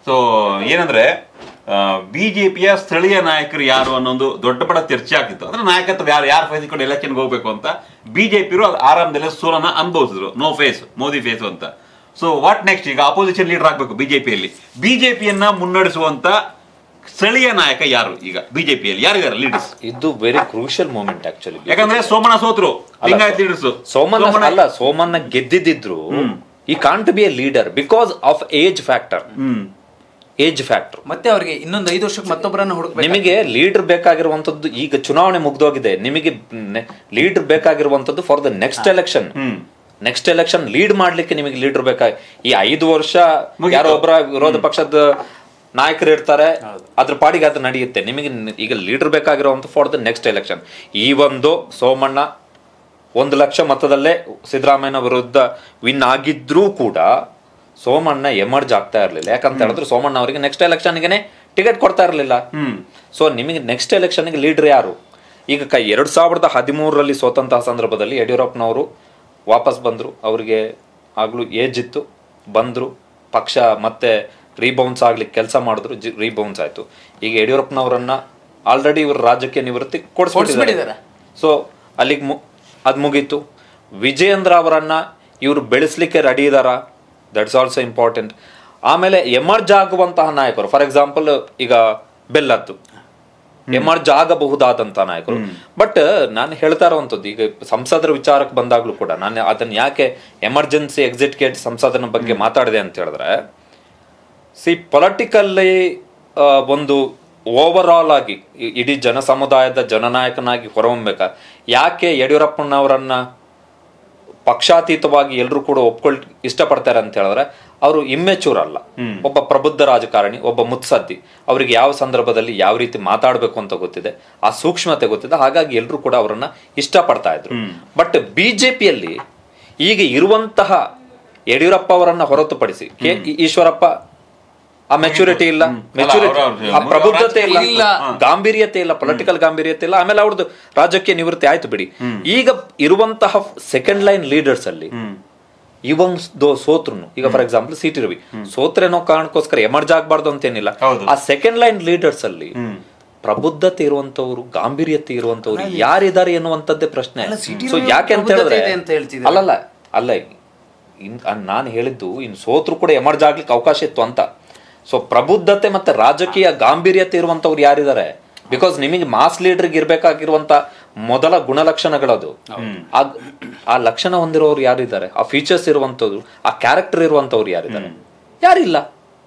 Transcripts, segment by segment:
So ಏನಂದ್ರೆ ಬಿಜೆಪಿಯ ಸ್ಥಳೀಯ ನಾಯಕರು ಯಾರು ಅನ್ನೊಂದು ದೊಡ್ಡ ಪಡ ಚರ್ಚೆ ಆಗ್ತಿತ್ತು ಅಂದ್ರೆ ನಾಯಕತ್ವ ಯಾರು ಯಾರು ಫೈಸಿಕೊಂಡು ಎಲೆಕ್ಷನ್ಗೆ ಹೋಗ್ಬೇಕು ಅಂತ ಬಿಜೆಪಿರು ಆರಂಭದಲ್ಲಿ ಸೋಲನ್ನ ಅನುಭವಿಸಿದ್ರು ನೋ ಫೇಸ್ ಮೋದಿ ಫೇಸ್ ಅಂತ ಸೊ ವಾಟ್ ನೆಕ್ಸ್ಟ್ ಈಗ ಅಪೋಸಿಷನ್ ಲೀಡರ್ ಆಗ್ಬೇಕು ಬಿಜೆಪಿಯಲ್ಲಿ ಬಿಜೆಪಿಯನ್ನ ಮುನ್ನಡೆಸುವಂತ ಸ್ಥಳೀಯ ನಾಯಕ ಯಾರು ಈಗ ಬಿಜೆಪಿಯಲ್ಲಿ ಯಾರಿದ್ದಾರೆ ಲೀಡರ್ಸ್ ಇದು ವೆರಿ ಕ್ರೂಷಿಯಲ್ ಮೂಮೆಂಟ್ ಆಕ್ಚುಲಿ ಯಾಕಂದ್ರೆ ಸೋಮಣ್ಣ ಸೋತ್ರು ಲಿಂಗಾಯತ್ ಲೀಡರ್ಸ್ ಸೋಮಣ್ಣ ಅಲ್ಲ ಸೋಮಣ್ಣ ಗೆದ್ದಿದ್ರು ಈ can't be a leader because of age factor hmm age factor ಮತ್ತೆ ಅವ್ರಿಗೆ ಇನ್ನೊಂದು ಐದು ವರ್ಷಕ್ಕೆ ಮತ್ತೊಬ್ಬರನ್ನ ಹುಡುಕ್ಬೇಕು ನಿಮಗೆ ಲೀಡರ್ ಬೇಕಾಗಿರುವಂತದ್ದು ಈಗ ಚುನಾವಣೆ ಮುಗ್ದೋಗಿದೆ ನಿಮಗೆ ಲೀಡರ್ ಬೇಕಾಗಿರುವಂತದ್ದು for the next election hmm. Next election lead ಮಾಡ್ಲಿಕ್ಕೆ ನಿಮಗೆ ಲೀಡರ್ ಬೇಕಾಗಿ ಈ ಐದು ವರ್ಷ ಮುಗೀತು. ಯಾರೋ ಒಬ್ಬರ ವಿರೋಧ ಪಕ್ಷದ ನಾಯಕರು ಇರ್ತಾರೆ ಅದ್ರ ಪಾಡಿಗೆ ಅದು ನಡೆಯುತ್ತೆ ನಿಮಗೆ ನ- ಈಗ ಲೀಡರ್ ಬೇಕಾಗಿರುವಂತ ಫಾರ್ ದ ನೆಕ್ಸ್ಟ್ ಎಲೆಕ್ಷನ್ ಈ ಒಂದು ಸೋಮಣ್ಣ ಒಂದು ಲಕ್ಷ ಮತದಲ್ಲೇ ಸಿದ್ದರಾಮಯ್ಯನ ವಿರುದ್ಧ ವಿನ್ ಆಗಿದ್ರೂ ಕೂಡ ಸೋಮಣ್ಣ ಎಮರ್ಜ್ ಆಗ್ತಾ ಇರಲಿಲ್ಲ ಯಾಕಂತ ಹೇಳಿದ್ರೆ ಸೋಮಣ್ಣ ಅವರಿಗೆ ನೆಕ್ಸ್ಟ್ ಎಲೆಕ್ಷನ್ಗೆ ಟಿಕೆಟ್ ಕೊಡ್ತಾ ಇರಲಿಲ್ಲ ಹ್ಮ್ ಸೊ ನಿಮಗೆ ನೆಕ್ಸ್ಟ್ ಎಲೆಕ್ಷನ್ಗೆ ಲೀಡರ್ ಯಾರು ಈಗ ಕ ಎರಡು ಸಾವಿರದ ಹದಿಮೂರರಲ್ಲಿ ಸೋತಂತಹ ಸಂದರ್ಭದಲ್ಲಿ ಯಡಿಯೂರಪ್ಪನವರು ವಾಪಸ್ ಬಂದರು ಅವರಿಗೆ ಆಗಲೂ ಏಜ್ ಇತ್ತು ಬಂದರು ಪಕ್ಷ ಮತ್ತೆ ರೀಬೌನ್ಸ್ ಆಗ್ಲಿಕ್ಕೆ ಕೆಲಸ ಮಾಡಿದ್ರು ಜಿ ರೀಬೌನ್ಸ್ ಆಯಿತು ಈಗ ಯಡಿಯೂರಪ್ಪನವರನ್ನ ಆಲ್ರೆಡಿ ಇವರು ರಾಜ್ಯಕ್ಕೆ ನಿವೃತ್ತಿ ಕೊಡಿಸ್ಬಿಟ್ಟಿದ್ದಾರೆ ಕೊಡ್ಸ್ಬಿಟ್ಟಿದ್ದಾರೆ. ಸೊ ಅಲ್ಲಿಗೆ ಮು ಅದು ಮುಗೀತು ವಿಜಯೇಂದ್ರ ಅವರನ್ನ ಇವರು ಬೆಳೆಸ್ಲಿಕ್ಕೆ ರೆಡಿ ಇದಾರ ದಟ್ಸ್ ಆಲ್ಸೋ ಇಂಪಾರ್ಟೆಂಟ್ ಆಮೇಲೆ ಎಮರ್ಜ್ ಆಗುವಂತಹ ನಾಯಕರು ಫಾರ್ ಎಕ್ಸಾಂಪಲ್ ಈಗ ಬೆಲ್ಲದ್ದು ಎಮರ್ಜ್ ಆಗಬಹುದಾದಂತ ನಾಯಕರು ಬಟ್ ನಾನು ಹೇಳ್ತಾ ಇರುವಂತದ್ದು ಈಗ ಸಂಸದರ ವಿಚಾರಕ್ಕೆ ಬಂದಾಗ್ಲೂ ಕೂಡ ನಾನು ಅದನ್ನ ಯಾಕೆ ಎಮರ್ಜೆನ್ಸಿ ಎಕ್ಸಿಟ್ ಗೇಟ್ ಸಂಸದನ ಬಗ್ಗೆ ಮಾತಾಡಿದೆ ಅಂತ ಹೇಳಿದ್ರೆ ಸಿ ಪೊಲಿಟಿಕಲ್ಲಿ ಒಂದು ಓವರ್ ಆಲ್ ಆಗಿ ಇ- ಇಡೀ ಜನ ಸಮುದಾಯದ ಜನನಾಯಕನಾಗಿ ಹೊರಹೊಮ್ಮಬೇಕ ಯಾಕೆ ಯಡಿಯೂರಪ್ಪನವರನ್ನ ಪಕ್ಷಾತೀತವಾಗಿ ಎಲ್ಲರೂ ಕೂಡ ಒಪ್ಕೊಳ್ ಇಷ್ಟಪಡ್ತಾರೆ ಅಂತ ಹೇಳಿದ್ರೆ ಅವರು ಇಮ್ಮೆಚೂರ್ ಅಲ್ಲ ಒಬ್ಬ ಪ್ರಬುದ್ಧ ರಾಜಕಾರಣಿ ಒಬ್ಬ ಮುತ್ಸದ್ದಿ ಅವರಿಗೆ ಯಾವ ಸಂದರ್ಭದಲ್ಲಿ ಯಾವ ರೀತಿ ಮಾತಾಡಬೇಕು ಅಂತ ಗೊತ್ತಿದೆ ಆ ಸೂಕ್ಷ್ಮತೆ ಗೊತ್ತಿದೆ ಹಾಗಾಗಿ ಎಲ್ಲರೂ ಕೂಡ ಅವರನ್ನ ಇಷ್ಟಪಡ್ತಾ ಇದ್ರು ಬಟ್ ಬಿಜೆಪಿಯಲ್ಲಿ ಈಗ ಇರುವಂತಹ ಯಡಿಯೂರಪ್ಪ ಅವರನ್ನ ಹೊರತುಪಡಿಸಿ ಕೆ ಈಶ್ವರಪ್ಪ ಆ ಮೆಚುರಿಟಿ ಇಲ್ಲ ಮೆಚುರಿಟಿ ಅವ್ರ- ಆ ಪ್ರಬುದ್ಧತೆ ಇಲ್ಲ ಇಲ್ಲ. ಗಾಂಭೀರ್ಯತೆ ಇಲ್ಲ ಪೊಲಿಟಿಕಲ್ ಗಾಂಭೀರ್ಯತೆ ಇಲ್ಲ ಆಮೇಲೆ ಅವ್ರದ್ದು ರಾಜಕೀಯ ನಿವೃತ್ತಿ ಆಯ್ತು ಬಿಡಿ ಈಗ ಇರುವಂತಹ ಸೆಕೆಂಡ್ ಲೈನ್ ಲೀಡರ್ಸ್ ಅಲ್ಲಿ ಇವನ್ ದೋ ಸೋತ್ರುನು ಈಗ for example C T Ravi ಸೋತ್ರೇನೋ ಕಾರಣಕ್ಕೋಸ್ಕರ ಎಮರ್ಜ್ ಆಗ್ಬಾರ್ದು ಅಂತೇನಿಲ್ಲ ಹೌದು. ಆ ಸೆಕೆಂಡ್ ಲೈನ್ ಲೀಡರ್ಸ್ ಅಲ್ಲಿ ಪ್ರಬುದ್ಧತೆ ಇರುವಂತವ್ರು ಗಾಂಭೀರ್ಯತೆ ಇರುವಂತವ್ರು ಯಾರಿದ್ದಾರೆ ಎನ್ನುವಂತದ್ದೇ ಪ್ರಶ್ನೆ ಅಲ್ಲ, CT ಸೊ ರವಿ ಯಾಕೆ ಅಂತ ಹೇಳಿದ್ರೆ ಪ್ರಬುದ್ಧತೆ ಇದೆ ಅಂತ ಹೇಳ್ತಿದ್ದಾರೆ. ಅಲ್ಲಲ್ಲ ಅಲ್ಲ ಇನ್ ನಾನು ಹೇಳಿದ್ದು ಇನ್ ಸೋತ್ರು ಕೂಡ ಎಮರ್ಜ್ ಆಗ್ಲಿಕ್ಕೆ ಅವಕಾಶ ಇತ್ತು ಅಂತ ಸೊ ಪ್ರಬುದ್ಧತೆ ಮತ್ತೆ ರಾಜಕೀಯ ಗಾಂಭೀರ್ಯತೆ ಇರುವಂತವ್ರು ಯಾರಿದ್ದಾರೆ ಬಿಕಾಸ್ ನಿಮಗೆ ಮಾಸ್ ಲೀಡರ್ಗೆ ಇರ್ಬೇಕಾಗಿರುವಂತ ಮೊದಲ ಗುಣಲಕ್ಷಣಗಳದು ಆ ಆ ಲಕ್ಷಣ ಹೊಂದಿರೋರು ಯಾರಿದ್ದಾರೆ ಆ ಫೀಚರ್ಸ್ ಇರುವಂತವ್ರು ಆ ಕ್ಯಾರೆಕ್ಟರ್ ಇರುವಂತವ್ರು ಯಾರಿದ್ದಾರೆ ಯಾರಿಲ್ಲ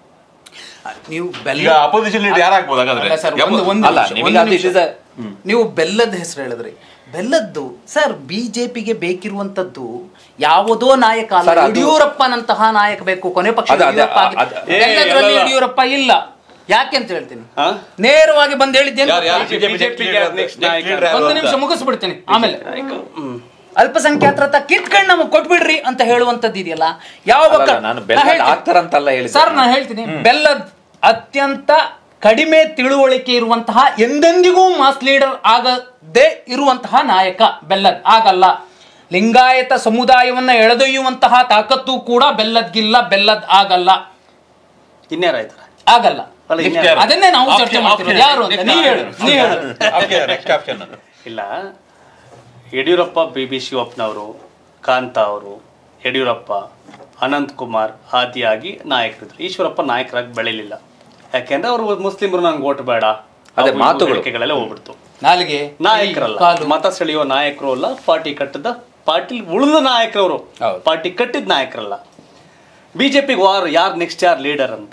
ನೀವು ಈಗ ಬೆಲ್ಲ ಅಪೋಸಿಷನ್ ಲೀಡರ್ ಯಾರಾಗ್ಬೋದು ಹಾಗಾದ್ರೆ ಅಲ್ಲ ಸರ್ ಒಂದು ಒಂದು ಅಲ್ಲ, ನಿಮಿಷ, ನಿಮಗೆ ಒಂದು ಅದು ನಿಮಿಷ. ಇದೆ. ನೀವು ಬೆಲ್ಲದ ಹೆಸರು ಹೇಳಿದ್ರಿ ಬೆಲ್ಲದ್ದು ಸರ್ ಬಿಜೆಪಿಗೆ ಬೇಕಿರುವಂತದ್ದು ಯಾವುದೋ ನಾಯಕ ಅಲ್ಲ ಸರ್, ಅದು- ಯಡಿಯೂರಪ್ಪನಂತಹ ನಾಯಕ ಬೇಕು ಕೊನೆ ಪಕ್ಷ ಅದ- ಅದ- ಯಡಿಯೂರಪ್ಪ ಆಗಿ- ಅದ- ಏ, ಬೆಲ್ಲದ್ರಲ್ಲಿ ಅಲ್ಲಲ್ಲ. ಯಡಿಯೂರಪ್ಪ ಇಲ್ಲ ಯಾಕೆ ಅಂತ ಹೇಳ್ತೀನಿ ಹಾ? ನೇರವಾಗಿ ಬಂದು ಹೇಳಿದ್ದೇನೆ ಯಾರು ಯಾರು BJP ಬಿಜೆಪಿ ಗೆ next ನಾಯಕ. ಒಂದು ನಿಮಿಷ ಮುಗಿಸ್ಬಿಡ್ತೀನಿ ಆಮೇಲೆ ಅಲ್ಪಸಂಖ್ಯಾತರ ಹತ್ರ ಕಿತ್ಕೊಂಡು ನಮಗೆ ಕೊಟ್ಬಿಡ್ರಿ ಅಂತ ಹೇಳುವಂತದ್ದು ಇದೆಯಲ್ಲ ಯಾವ ಅಲ್ಲಲ್ಲ, ಒಕ್ಕ- ನಾನು ನಾ ಬೆಲ್ಲದ ಹೇಳ್ತೀನಿ. ಆಗ್ತಾರಂತಲ್ಲ ಹೇಳಿದ್ದು. ಸರ್ ನಾನು ಹೇಳ್ತೀನಿ ಬೆಲ್ಲದ್ ಅತ್ಯಂತ ಕಡಿಮೆ ತಿಳುವಳಿಕೆ ಇರುವಂತಹ ಎಂದೆಂದಿಗೂ ಮಾಸ್ ಲೀಡರ್ ಆಗದೆ ಇರುವಂತಹ ನಾಯಕ ಬೆಲ್ಲದ್ ಆಗಲ್ಲ ಲಿಂಗಾಯತ ಸಮುದಾಯವನ್ನ ಎಳೆದೊಯ್ಯುವಂತಹ ತಾಕತ್ತು ಕೂಡ ಬೆಲ್ಲದ್ಗಿಲ್ಲ ಬೆಲ್ಲದ್ ಆಗಲ್ಲ ಇನ್ಯಾರಾಯ್ತಾರೆ ಆಗಲ್ಲ ಅಲ್ಲ, Next ಇನ್ಯಾರು? ಯಾರು? ಅದನ್ನೇ ನಾವು ಚರ್ಚೆ Option, ಮಾಡ್ತಿರೋದು option. ಯಾರು ಅಂತ Next ನೀ ಹೇಳು ನೀ ಹೇಳು ನೆಕ್ಸ್ಟ್ ಆಪ್ಷನ್ ಇಲ್ಲ ಯಡಿಯೂರಪ್ಪ ಬಿ ಬಿ ಶಿವಪ್ಪನವರು ಕಾಂತ ಅವರು ಯಡಿಯೂರಪ್ಪ ಅನಂತ್ ಕುಮಾರ್ ಆದಿಯಾಗಿ ನಾಯಕರಿದ್ರು ಈಶ್ವರಪ್ಪ ನಾಯಕರಾಗಿ ಬೆಳಿಲಿಲ್ಲ ಯಾಕೆಂದ್ರೆ ಅವರು ಮುಸ್ಲಿಮರು ನಂಗೆ ಓಟ್ ಬೇಡ ಅದೇ ಅವು ಮಾತುಗಳು. ಹೇಳಿಕೆಗಳೆಲ್ಲ ಹೋಗ್ಬಿಡ್ತು ನಾಲಿಗೆ ನಾಯಕರಲ್ಲ ಕೈ, ಕಾಲು. ಮತ ಸೆಳೆಯುವ ನಾಯಕರು ಅಲ್ಲ ಪಾರ್ಟಿ ಕಟ್ಟದ ಪಾರ್ಟಿ ಉಳಿದ ನಾಯಕರವರು ಹೌದು. ಪಾರ್ಟಿ ಕಟ್ಟಿದ ನಾಯಕರಲ್ಲ ಬಿಜೆಪಿಗೆ ವಾರ್ ಯಾರು ನೆಕ್ಸ್ಟ್ ಯಾರು ಲೀಡರ್ ಅಂತ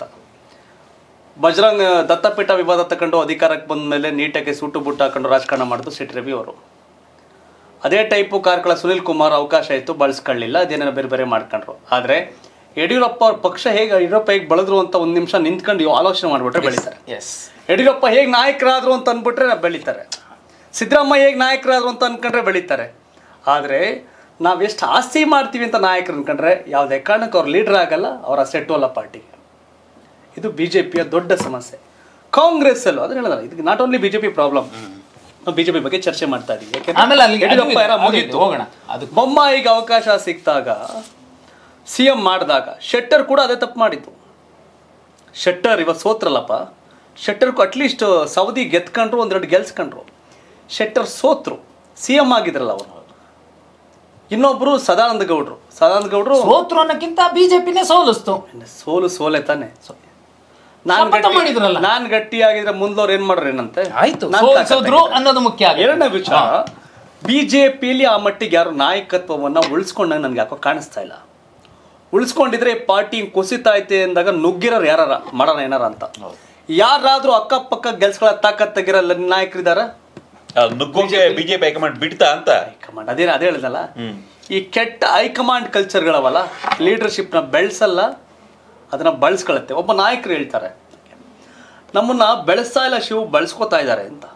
ಬಜರಂಗ್ ದತ್ತಪೀಠ ವಿವಾದ ತಗೊಂಡು ಅಧಿಕಾರಕ್ಕೆ ಬಂದ ಮೇಲೆ ನೀಟಾಗಿ ಸೂಟು ಬುಟ್ಟು ಹಾಕೊಂಡು ರಾಜಕಾರಣ ಮಾಡಿದ್ರು ಸಿಟಿ ರವಿ ಅವರು ಅದೇ ಟೈಪು ಕಾರ್ಕಳ ಸುನಿಲ್ ಕುಮಾರ್ ಅವಕಾಶ ಇತ್ತು ಬಳಸ್ಕೊಳ್ಳಿಲ್ಲ ಅದೇನೇನೋ ಬೇರೆ ಬೇರೆ ಮಾಡ್ಕೊಂಡ್ರು ಆದರೆ ಯಡಿಯೂರಪ್ಪ ಅವ್ರ ಪಕ್ಷ ಹೇಗೆ ಯಡಿಯೂರಪ್ಪ ಹೇಗೆ ಬೆಳೆದ್ರು ಅಂತ ಒಂದು ನಿಮಿಷ ನಿಂತ್ಕೊಂಡು ಆಲೋಚನೆ ಮಾಡಿಬಿಟ್ರೆ ಬೆಳೀತಾರೆ ಎಸ್ ಯಡಿಯೂರಪ್ಪ ಹೇಗೆ ನಾಯಕರಾದ್ರು ಅಂತ ಅಂದ್ಬಿಟ್ರೆ ಬೆಳೀತಾರೆ ಸಿದ್ದರಾಮಯ್ಯ ಹೇಗೆ ನಾಯಕರಾದ್ರು ಅಂತ ಅನ್ಕೊಂಡ್ರೆ ಬೆಳೀತಾರೆ ಆದರೆ ನಾವು ಎಷ್ಟು ಆಸ್ತಿ ಮಾಡ್ತೀವಿ ಅಂತ ನಾಯಕರು ಅನ್ಕೊಂಡ್ರೆ ಯಾವುದೇ ಕಾರಣಕ್ಕೆ ಅವ್ರು ಲೀಡರ್ ಆಗಲ್ಲ ಅವರ ಸೆಟ್ಟು ಅಲ್ಲ ಪಾರ್ಟಿಗೆ ಇದು ಬಿ ಜೆ ಪಿಯ ದೊಡ್ಡ ಸಮಸ್ಯೆ ಕಾಂಗ್ರೆಸ್ ಅಲ್ಲೂ ಅದನ್ನ ಹೇಳೋದಲ್ಲ ಇದು not only B J P problem ನಾವು ಬಿ ಜೆ ಪಿ ಬಗ್ಗೆ ಚರ್ಚೆ ಮಾಡ್ತಾ ಇದೀವಿ ಯಾಕೆಂದ್ರೆ ಆಮೇಲೆ ಅಲ್ಲಿಗೆ- ಯಡಿಯೂರಪ್ಪ ಅದು ಯಾರ ಅದು ಮುಗೀತು ಹೋಗೋಣ. ಅದು- ಬೊಮ್ಮಾಯಿಗೆ ಅವಕಾಶ ಸಿಕ್ಕಿದಾಗ ಸಿ ಎಂ ಮಾಡಿದಾಗ ಶೆಟ್ಟರ್ ಕೂಡ ಅದೇ ತಪ್ಪು ಮಾಡಿದ್ದು ಶೆಟ್ಟರ್ ಇವತ್ತು ಸೋತ್ರಲ್ಲಪ್ಪ ಶೆಟ್ಟರ್ಗೂ ಅಟ್ಲೀಸ್ಟ್ ಸೌದಿ ಗೆದ್ಕೊಂಡ್ರು ಒಂದೆರಡು ಗೆಲ್ಸ್ಕೊಂಡ್ರು ಶೆಟ್ಟರ್ ಸೋತ್ರು ಸಿ ಎಂ ಆಗಿದ್ರಲ್ಲ ಅವರು ಇನ್ನೊಬ್ರು ಸದಾನಂದ ಗೌಡ್ರು ಸದಾನಂದ ಗೌಡ್ರು ಸೋತ್ರು ಅನ್ನಕ್ಕಿಂತ ಬಿಜೆಪಿನೇ ಸೋಲಿಸ್ತು ಸೋಲು ಸೋಲೆ ತಾನೆ ನಾನ್ ಶಪಥ ಗಟ್ಟಿ ಮಾಡಿದ್ರಲ್ಲ. ನಾನ್ ಗಟ್ಟಿ ಆಗಿದ್ರೆ ಮುಂದೋರ್ ಏನ್ ಮಾಡ್ರಿ ಏನಂತೆ ಆಯ್ತು ನಾನ್ ಸೋಲಿಸಿದ್ರು ತಾಕತ್ತಾಗಿದ್ದೆ. ಅನ್ನೋದು ಮುಖ್ಯ ಆಗುತ್ತೆ. ಎರಡನೇ ವಿಚಾರ ಬಿಜೆಪಿಯಲ್ಲಿ ಆ ಮಟ್ಟಿಗೆ ಯಾರು ನಾಯಕತ್ವವನ್ನ ಉಳಿಸ್ಕೊಂಡಂಗೆ ನನ್ಗೆ ಯಾಕೋ ಕಾಣಿಸ್ತಾ ಇಲ್ಲ ಉಳಿಸ್ಕೊಂಡಿದ್ರೆ ಪಾರ್ಟಿ ಕುಸಿತಾ ಐತೆ ಅಂದಾಗ ನುಗ್ಗಿರೋರು ಯಾರಾರ ಮಾಡೋಣ ಏನಾರ ಅಂತ ಯಾರಾದ್ರೂ ಅಕ್ಕಪಕ್ಕ ಗೆಲ್ಸ್ಗಳ ತಾಕತ್ತಾಗಿರೋ ನಾಯಕರಿದಾರ ನುಗ್ಗೋಕೆ ಬಿಜೆಪಿ ಹೈಕಮಾಂಡ್ ಬಿಡ್ತಾ ಅಂತ ಹೈಕಮಾಂಡ್ ಅದೇ ಅದೇ ಹೇಳಿದಲ್ಲ ಈ ಕೆಟ್ಟ ಹೈಕಮಾಂಡ್ ಕಲ್ಚರ್ಗಳವಲ್ಲ ಲೀಡರ್ಶಿಪ್ನ ಬೆಳೆಸಲ್ಲ ಅದನ್ನ ಬಳಸ್ಕೊಳತ್ತೆ ಒಬ್ಬ ನಾಯಕರು ಹೇಳ್ತಾರೆ ನಮ್ಮನ್ನ ಬೆಳೆಸ್ತಾ ಇಲ್ಲ ಶಿವು ಬಳಸ್ಕೊತಾ ಇದ್ದಾರೆ ಅಂತ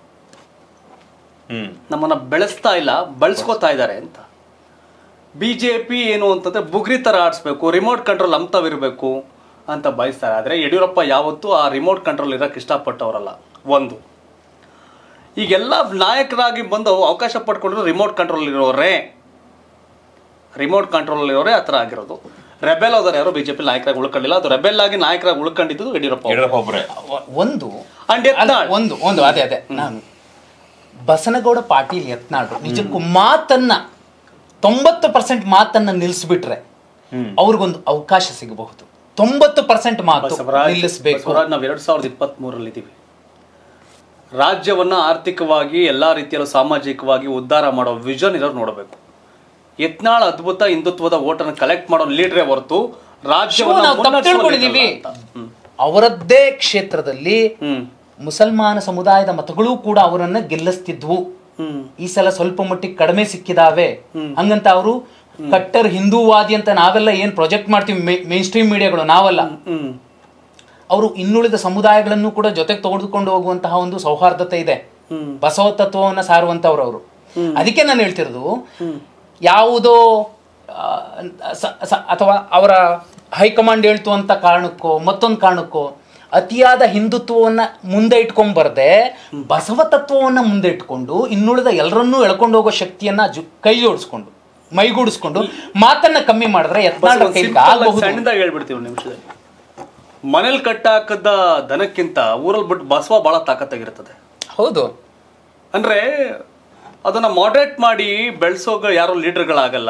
ಹ್ಮ್ ನಮ್ಮನ್ನ ಬೆಳೆಸ್ತಾ ಇಲ್ಲ ಬಳಸ್ಕೊತಾ ಇದ್ದಾರೆ ಅಂತ ಬಿ ಜೆ ಪಿ ಏನು ಅಂತಂದ್ರೆ ಬುಗ್ರಿ ಥರ ಆಡಿಸ್ಬೇಕು ರಿಮೋಟ್ ಕಂಟ್ರೋಲ್ ಇರಬೇಕು ಅಂತ ಬಯಸ್ತಾರೆ ಆದರೆ ಯಡಿಯೂರಪ್ಪ ಯಾವತ್ತೂ ಆ ರಿಮೋಟ್ ಕಂಟ್ರೋಲ್ ಇರೋಕ್ಕೆ ಇಷ್ಟಪಟ್ಟವರಲ್ಲ ಒಂದು ಈಗೆಲ್ಲ ನಾಯಕರಾಗಿ ಬಂದು ಅವಕಾಶ ಪಡ್ಕೊಂಡ್ರು ರಿಮೋಟ್ ಕಂಟ್ರೋಲ್ ಇರೋರೇ ರಿಮೋಟ್ ಕಂಟ್ರೋಲ್ ಇರೋರೇ ಆ ಥರ ಆಗಿರೋದು ರೆಬೆಲ್ ಹೋದರೆ ಯಾರು ಬಿಜೆಪಿ ನಾಯಕರಾಗಿ ಉಳ್ಕೊಂಡಿಲ್ಲ ಅದು ರೆಬೆಲ್ ಆಗಿ ನಾಯಕರಾಗಿ ಉಳ್ಕೊಂಡಿದ್ದು ಯಡಿಯೂರಪ್ಪ ಅವರು. ಯಡಿಯೂರಪ್ಪ ಒಬ್ರೆ ಒ- ಒಂದು And ಯತ್ನಾಳ್. ಅಲ್ಲ, ಒಂದು ಒಂದು ಅದೇ ಅದೇ ನಾನು ಬಸನಗೌಡ ಪಾಟೀಲ್ ಯತ್ನಾಳ್ರು ನಿಜಕ್ಕೂ ಮಾತನ್ನ ತೊಂಬತ್ತು ಪರ್ಸೆಂಟ್ ಮಾತನ್ನ ನಿಲ್ಲಿಸ್ಬಿಟ್ರೆ ಅವ್ರಿಗೊಂದು ಅವಕಾಶ ಸಿಗಬಹುದು ತೊಂಬತ್ತು ಪರ್ಸೆಂಟ್ ಮಾತು ಬಸವರಾಜ್ ನಿಲ್ಲಿಸ್ಬೇಕು ಬಸವರಾಜ್ ನಾವು ಎರಡ್ ಸಾವಿರದ ಇಪ್ಪತ್ತ್ ಮೂರರಲ್ಲಿ ಇದ್ದೀವಿ ರಾಜ್ಯವನ್ನ ಆರ್ಥಿಕವಾಗಿ ಎಲ್ಲಾ ರೀತಿಯಲ್ಲೂ ಸಾಮಾಜಿಕವಾಗಿ ಉದ್ಧಾರ ಮಾಡೋ ವಿಷನ್ ಇರೋರು ನೋಡಬೇಕು ಯತ್ನಾಳ್ ಅದ್ಭುತ ಹಿಂದುತ್ವದ ಓಟನ್ನು ಕಲೆಕ್ಟ್ ಮಾಡೋ ಲೀಡ್ರೇ ಹೊರತು ಶಿವು, ರಾಜ್ಯವನ್ನ ನಾವು ತಪ್ಪು ಮುನ್ನಡೆಸುವ ತಿಳ್ಕೊಂಡಿದೀವಿ leader ಅಲ್ಲ ಅಂತ. ಹ್ಮ್. ಅವರದ್ದೇ ಕ್ಷೇತ್ರದಲ್ಲಿ ಹ್ಮ್ ಮುಸಲ್ಮಾನ ಸಮುದಾಯದ ಮತಗಳೂ ಕೂಡ ಅವರನ್ನ ಗೆಲ್ಲಿಸ್ತಿದ್ವು ಹ್ಮ್ ಈ ಸಲ ಸ್ವಲ್ಪ ಮಟ್ಟಿಗೆ ಕಡಿಮೆ ಸಿಕ್ಕಿದಾವೆ ಹಂಗಂತ ಅವರು ಕಟ್ಟರ್ ಹಿಂದೂವಾದಿ ಅಂತ ನಾವೆಲ್ಲ ಏನ್ ಪ್ರೊಜೆಕ್ಟ್ ಮಾಡ್ತೀವಿ ಮೇನ್ ಸ್ಟ್ರೀಮ್ ಮೀಡಿಯಾಗಳು ನಾವಲ್ಲ ಹ್ಮ್ ಅವರು ಇನ್ನುಳಿದ ಸಮುದಾಯಗಳನ್ನು ಕೂಡ ಜೊತೆಗೆ ತೆಗೆದುಕೊಂಡು ಹೋಗುವಂತಹ ಒಂದು ಸೌಹಾರ್ದತೆ ಇದೆ ಹ್ಮ್. ಬಸವ ತತ್ವವನ್ನ ಸಾರುವಂತವ್ರು ಅವರು ಅದಕ್ಕೆ ನಾನು ಹೇಳ್ತಿರೋದು ಯಾವುದೋ ಆ, ಸ- ಸ- ಅಥವಾ ಅವರ ಹೈಕಮಾಂಡ್ ಹೇಳ್ತು ಅಂತ ಕಾರಣಕ್ಕೋ ಮತ್ತೊಂದು ಕಾರಣಕ್ಕೋ ಅತಿಯಾದ ಹಿಂದುತ್ವವನ್ನ ಮುಂದೆ ಇಟ್ಕೊಂಡ್ ಬರ್ದೆ ಬಸವ ತತ್ವವನ್ನ ಮುಂದೆ ಇಟ್ಕೊಂಡು ಇನ್ನುಳಿದ ಎಲ್ಲರನ್ನೂ ಎಳ್ಕೊಂಡು ಹೋಗೋ ಶಕ್ತಿಯನ್ನ ಜು ಕೈ ಜೋಡಿಸ್ಕೊಂಡು ಮೈಗೂಡಿಸ್ಕೊಂಡು ಮಾತನ್ನ ಕಮ್ಮಿ ಮಾಡಿದ್ರೆ ಯತ್ನಾಳರ ಕೈಲಿ ಆಗಬಹುದು ಸಣ್ಣದಾಗಿ ಹೇಳ್ಬಿಡ್ತೀವಿ ಒಂದು ನಿಮಿಷದಲ್ಲಿ ಮನೇಲಿ ಕಟ್ಟಾಕದ ದನಕ್ಕಿಂತ ಊರಲ್ಲಿ ಬಿಟ್ಟು ಬಸವ ಬಹಳ ತಾಕತ್ತಾಗಿರ್ತದೆ ಹೌದು ಅಂದ್ರೆ ಅದನ್ನ ಮಾಡರೇಟ್ ಮಾಡಿ ಬೆಳೆಸೋಗ ಯಾರು ಲೀಡರ್ಗಳಾಗಲ್ಲ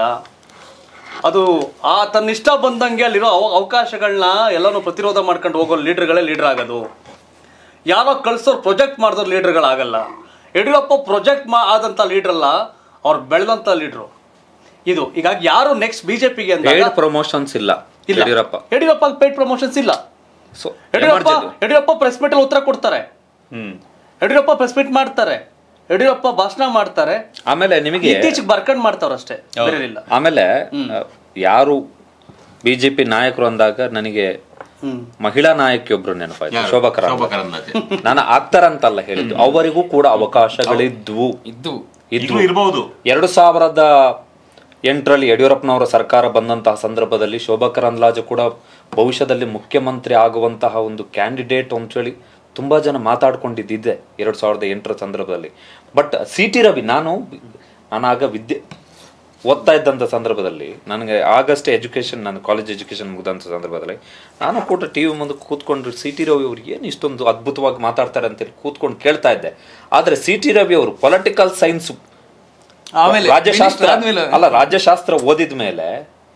ಅದು ಆ ತನ್ನ ಇಷ್ಟ ಬಂದಂಗೆ ಅಲ್ಲಿರೋ ಅವ ಅವಕಾಶಗಳನ್ನ ಎಲ್ಲಾನು ಪ್ರತಿರೋಧ ಮಾಡ್ಕೊಂಡು ಹೋಗೋ ಲೀಡರ್ಗಳೇ ಲೀಡರ್ ಆಗೋದು ಯಾರೋ ಕಳ್ಸೋರು ಪ್ರೊಜೆಕ್ಟ್ ಮಾಡಿದವ್ರು ಲೀಡರ್ಗಳಾಗಲ್ಲ ಯಡಿಯೂರಪ್ಪ ಪ್ರೊಜೆಕ್ಟ್ ಮಾ ಆದಂಥ ಲೀಡರ್ ಅಲ್ಲ ಅವ್ರು ಬೆಳೆದಂಥ ಲೀಡ್ರು ಇದು ಹೀಗಾಗಿ ಯಾರು ನೆಕ್ಸ್ಟ್ ಬಿಜೆಪಿಗೆ ಅಂತ ಪೇಡ್ ಪ್ರಮೋಷನ್ಸ್ ಇಲ್ಲ ಇಲ್ಲ ಯಡಿಯೂರಪ್ಪ ಯಡಿಯೂರಪ್ಪ ಪೇಡ್ ಪ್ರಮೋಷನ್ಸ್ ಇಲ್ಲ so Yediyurappa Yediyurappa press meet ಉತ್ತರ ಕೊಡ್ತಾರೆ ಹ್ಮ್ ಯಡಿಯೂರಪ್ಪ ಪ್ರೆಸ್ ಮೀಟ್ ಮಾಡ್ತಾರೆ ಯಡಿಯೂರಪ್ಪ ಭಾಷಣ ಮಾಡ್ತಾರೆ ಆಮೇಲೆ ನಿಮಗೆ ಇತ್ತೀಚೆಗೆ ಬರ್ಕಂಡ್ ಮಾಡ್ತಾವ್ರಷ್ಟೇ ಬೇರೆ ಇಲ್ಲ ಆಮೇಲೆ ಆ, ಯಾರು ಬಿಜೆಪಿ ನಾಯಕರು ಅಂದಾಗ ನನಗೆ ಹ್ಮ್ ಮಹಿಳಾ ನಾಯಕಿಯೊಬ್ರು ನೆನಪಾಯ್ತು ಯಾರು? ಶೋಭಾ ಶೋಭಾ ಕರಂದ್ಲಾಜೆ. ಕರಂದ್ಲಾಜೆ. ನಾನು ಆಗ್ತಾರಂತಲ್ಲ ಹೇಳಿದ್ದು ಅವರಿಗೂ ಕೂಡ ಅವಕಾಶಗಳಿದ್ವು ಇದ್ದು ಇದ್ವು ಈಗಲೂ ಇರ್ಬೋದು ಎರಡು ಸಾವಿರದ ಎಂಟರಲ್ಲಿ ಯಡಿಯೂರಪ್ಪನವರ ಸರ್ಕಾರ ಬಂದಂತಹ ಸಂದರ್ಭದಲ್ಲಿ ಶೋಭಾ ಕರಂದ್ಲಾಜೆ ಕೂಡ ಭವಿಷ್ಯದಲ್ಲಿ ಮುಖ್ಯಮಂತ್ರಿ ಆಗುವಂತಹ ಒಂದು ಕ್ಯಾಂಡಿಡೇಟ್ ಅಂತೇಳಿ ತುಂಬಾ ಜನ ಮಾತಾಡ್ಕೊಂಡಿದ್ದಿದೆ ಎರಡು ಸಾವಿರದ ಎಂಟರ ಸಂದರ್ಭದಲ್ಲಿ ಬಟ್ ಸಿ ಟಿ ರವಿ ನಾನು ನಾನು ಆಗ ವಿದ್ಯೆ ಓದ್ತಾ ಇದ್ದಂಥ ಸಂದರ್ಭದಲ್ಲಿ ನನಗೆ ಆಗಷ್ಟೇ ಎಜುಕೇಶನ್ ನಾನು ಕಾಲೇಜ್ ಎಜುಕೇಶನ್ ಮುಗಿದಂಥ ಸಂದರ್ಭದಲ್ಲಿ ನಾನು ಕೂಡ ಟಿ ವಿ ಮುಂದೆ ಕೂತ್ಕೊಂಡು ಸಿ ಟಿ ರವಿ ಅವ್ರು ಏನು ಇಷ್ಟೊಂದು ಅದ್ಭುತವಾಗಿ ಮಾತಾಡ್ತಾರೆ ಅಂತೇಳಿ ಕೂತ್ಕೊಂಡು ಕೇಳ್ತಾ ಇದ್ದೆ ಆದರೆ ಸಿ ಟಿ ರವಿ ಅವರು ಪೊಲಿಟಿಕಲ್ ಸೈನ್ಸ್ ಆಮೇಲೆ ರಾಜ್ಯಶಾಸ್ತ್ರ minister ಆದ್ಮೇಲೆ ಅಲ್ಲ ರಾಜ್ಯಶಾಸ್ತ್ರ ಓದಿದ ಮೇಲೆ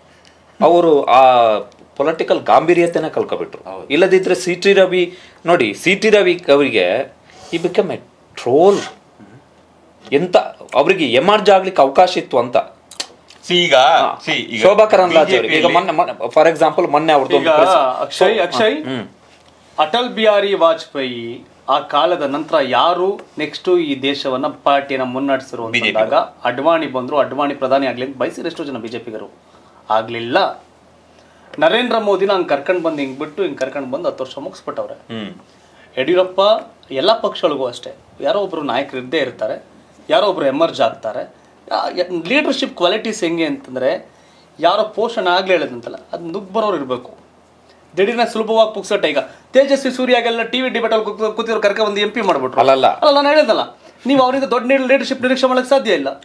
ಅವರು ಆ ಪೊಲಿಟಿಕಲ್ ಗಾಂಭೀರ್ಯತೆನ ಕಲ್ಕೊಬಿಟ್ರು ಇಲ್ಲದಿದ್ರೆ ಸಿ ಟಿ ರವಿ ನೋಡಿ ಸಿ ಟಿ ರವಿ ಅವರಿಗೆ ಈ ಬಿಕಮ್ ಎ ಟ್ರೋಲ್ ಎಂತ ಅವರಿಗೆ ಎಮರ್ಜ್ ಆಗ್ಲಿಕ್ಕೆ ಅವಕಾಶ ಇತ್ತು ಅಂತ ಸಿ ಈಗ ಸಿ ಈಗ ಶೋಭಾ ಕರಂದ್ಲಾಜೆ ಅವರಿಗೆ ಈಗ BJP ಯಲ್ಲಿ ಮೊನ್ನೆ ಫಾರ್ ಎಕ್ಸಾಂಪಲ್ ಮೊನ್ನೆ ಅವ್ರದ್ದು ಈಗ ಅಕ್ಷಯ್ ಅಕ್ಷಯ್ ಹ್ಮ್ ಅಟಲ್ ಬಿಹಾರಿ ವಾಜಪೇಯಿ ಆ ಕಾಲದ ನಂತರ ಯಾರು ನೆಕ್ಸ್ಟ್ ಈ ದೇಶವನ್ನ ಪಾರ್ಟಿಯನ್ನ ಮುನ್ನಡೆಸಿರು ಅಂದಾಗ ಅಡ್ವಾಣಿ ಬಂದ್ರು ಅಡ್ವಾಣಿ ಪ್ರಧಾನಿ ಆಗ್ಲಿ ಅಂತ ಬಯಸಿರು ಎಷ್ಟೋ ಜನ ಬಿಜೆಪಿಗರು ಆಗ್ಲಿಲ್ಲ ನರೇಂದ್ರ ಮೋದಿನ ಹಂಗ್ ಕರ್ಕೊಂಡ್ ಬಂದು ಹಿಂಗ್ ಬಿಟ್ಟು ಹಿಂಗ್ ಕರ್ಕೊಂಡ್ ಬಂದು ಹತ್ತು ವರ್ಷ ಮುಗಿಸ್ಬಿಟ್ಟವ್ರೆ ಹ್ಮ್ ಯಡಿಯೂರಪ್ಪ ಎಲ್ಲ ಪಕ್ಷಗಳಿಗೂ ಅಷ್ಟೇ ಯಾರೋ ಒಬ್ರು ನಾಯಕರು ಇದ್ದೇ ಇರ್ತಾರೆ ಯಾರೋ ಒಬ್ರು ಎಮರ್ಜ್ ಆಗ್ತಾರೆ ಲೀಡರ್ಶಿಪ್ ಕ್ವಾಲಿಟೀಸ್ ಹೆಂಗೆ ಅಂತಂದ್ರೆ ಯಾರೋ ಪೋಷಣೆ ಆಗ್ಲೇ ಹೇಳಿದಂತಲ್ಲ ಅದು ನುಗ್ಗ್ ಬರೋರು ಇರಬೇಕು ದಿಢೀರ್ನ ಸುಲಭವಾಗಿ ಪುಕ್ಸಟ್ಟ ಈಗ ತೇಜಸ್ವಿ ಸೂರ್ಯಾಗೆಲ್ಲ ಟಿವಿ ಡಿಬೇಟ್ ಅಲ್ಲಿ ಕೂತಿರೋ ಕರ್ಕ ಒಂದು ಎಂ ಪಿ ಮಾಡ್ಬಿಟ್ರು ಅಲ್ಲಲ್ಲ. ಅಲ್ಲ ನಾನು ಹೇಳಿದಲ್ಲ ನೀವು ಅವರಿಂದ ದೊಡ್ಡ ಲೀಡರ್ಶಿಪ್ ನಿರೀಕ್ಷೆ ಮಾಡಕ್ಕೆ ಸಾಧ್ಯ ಇಲ್ಲ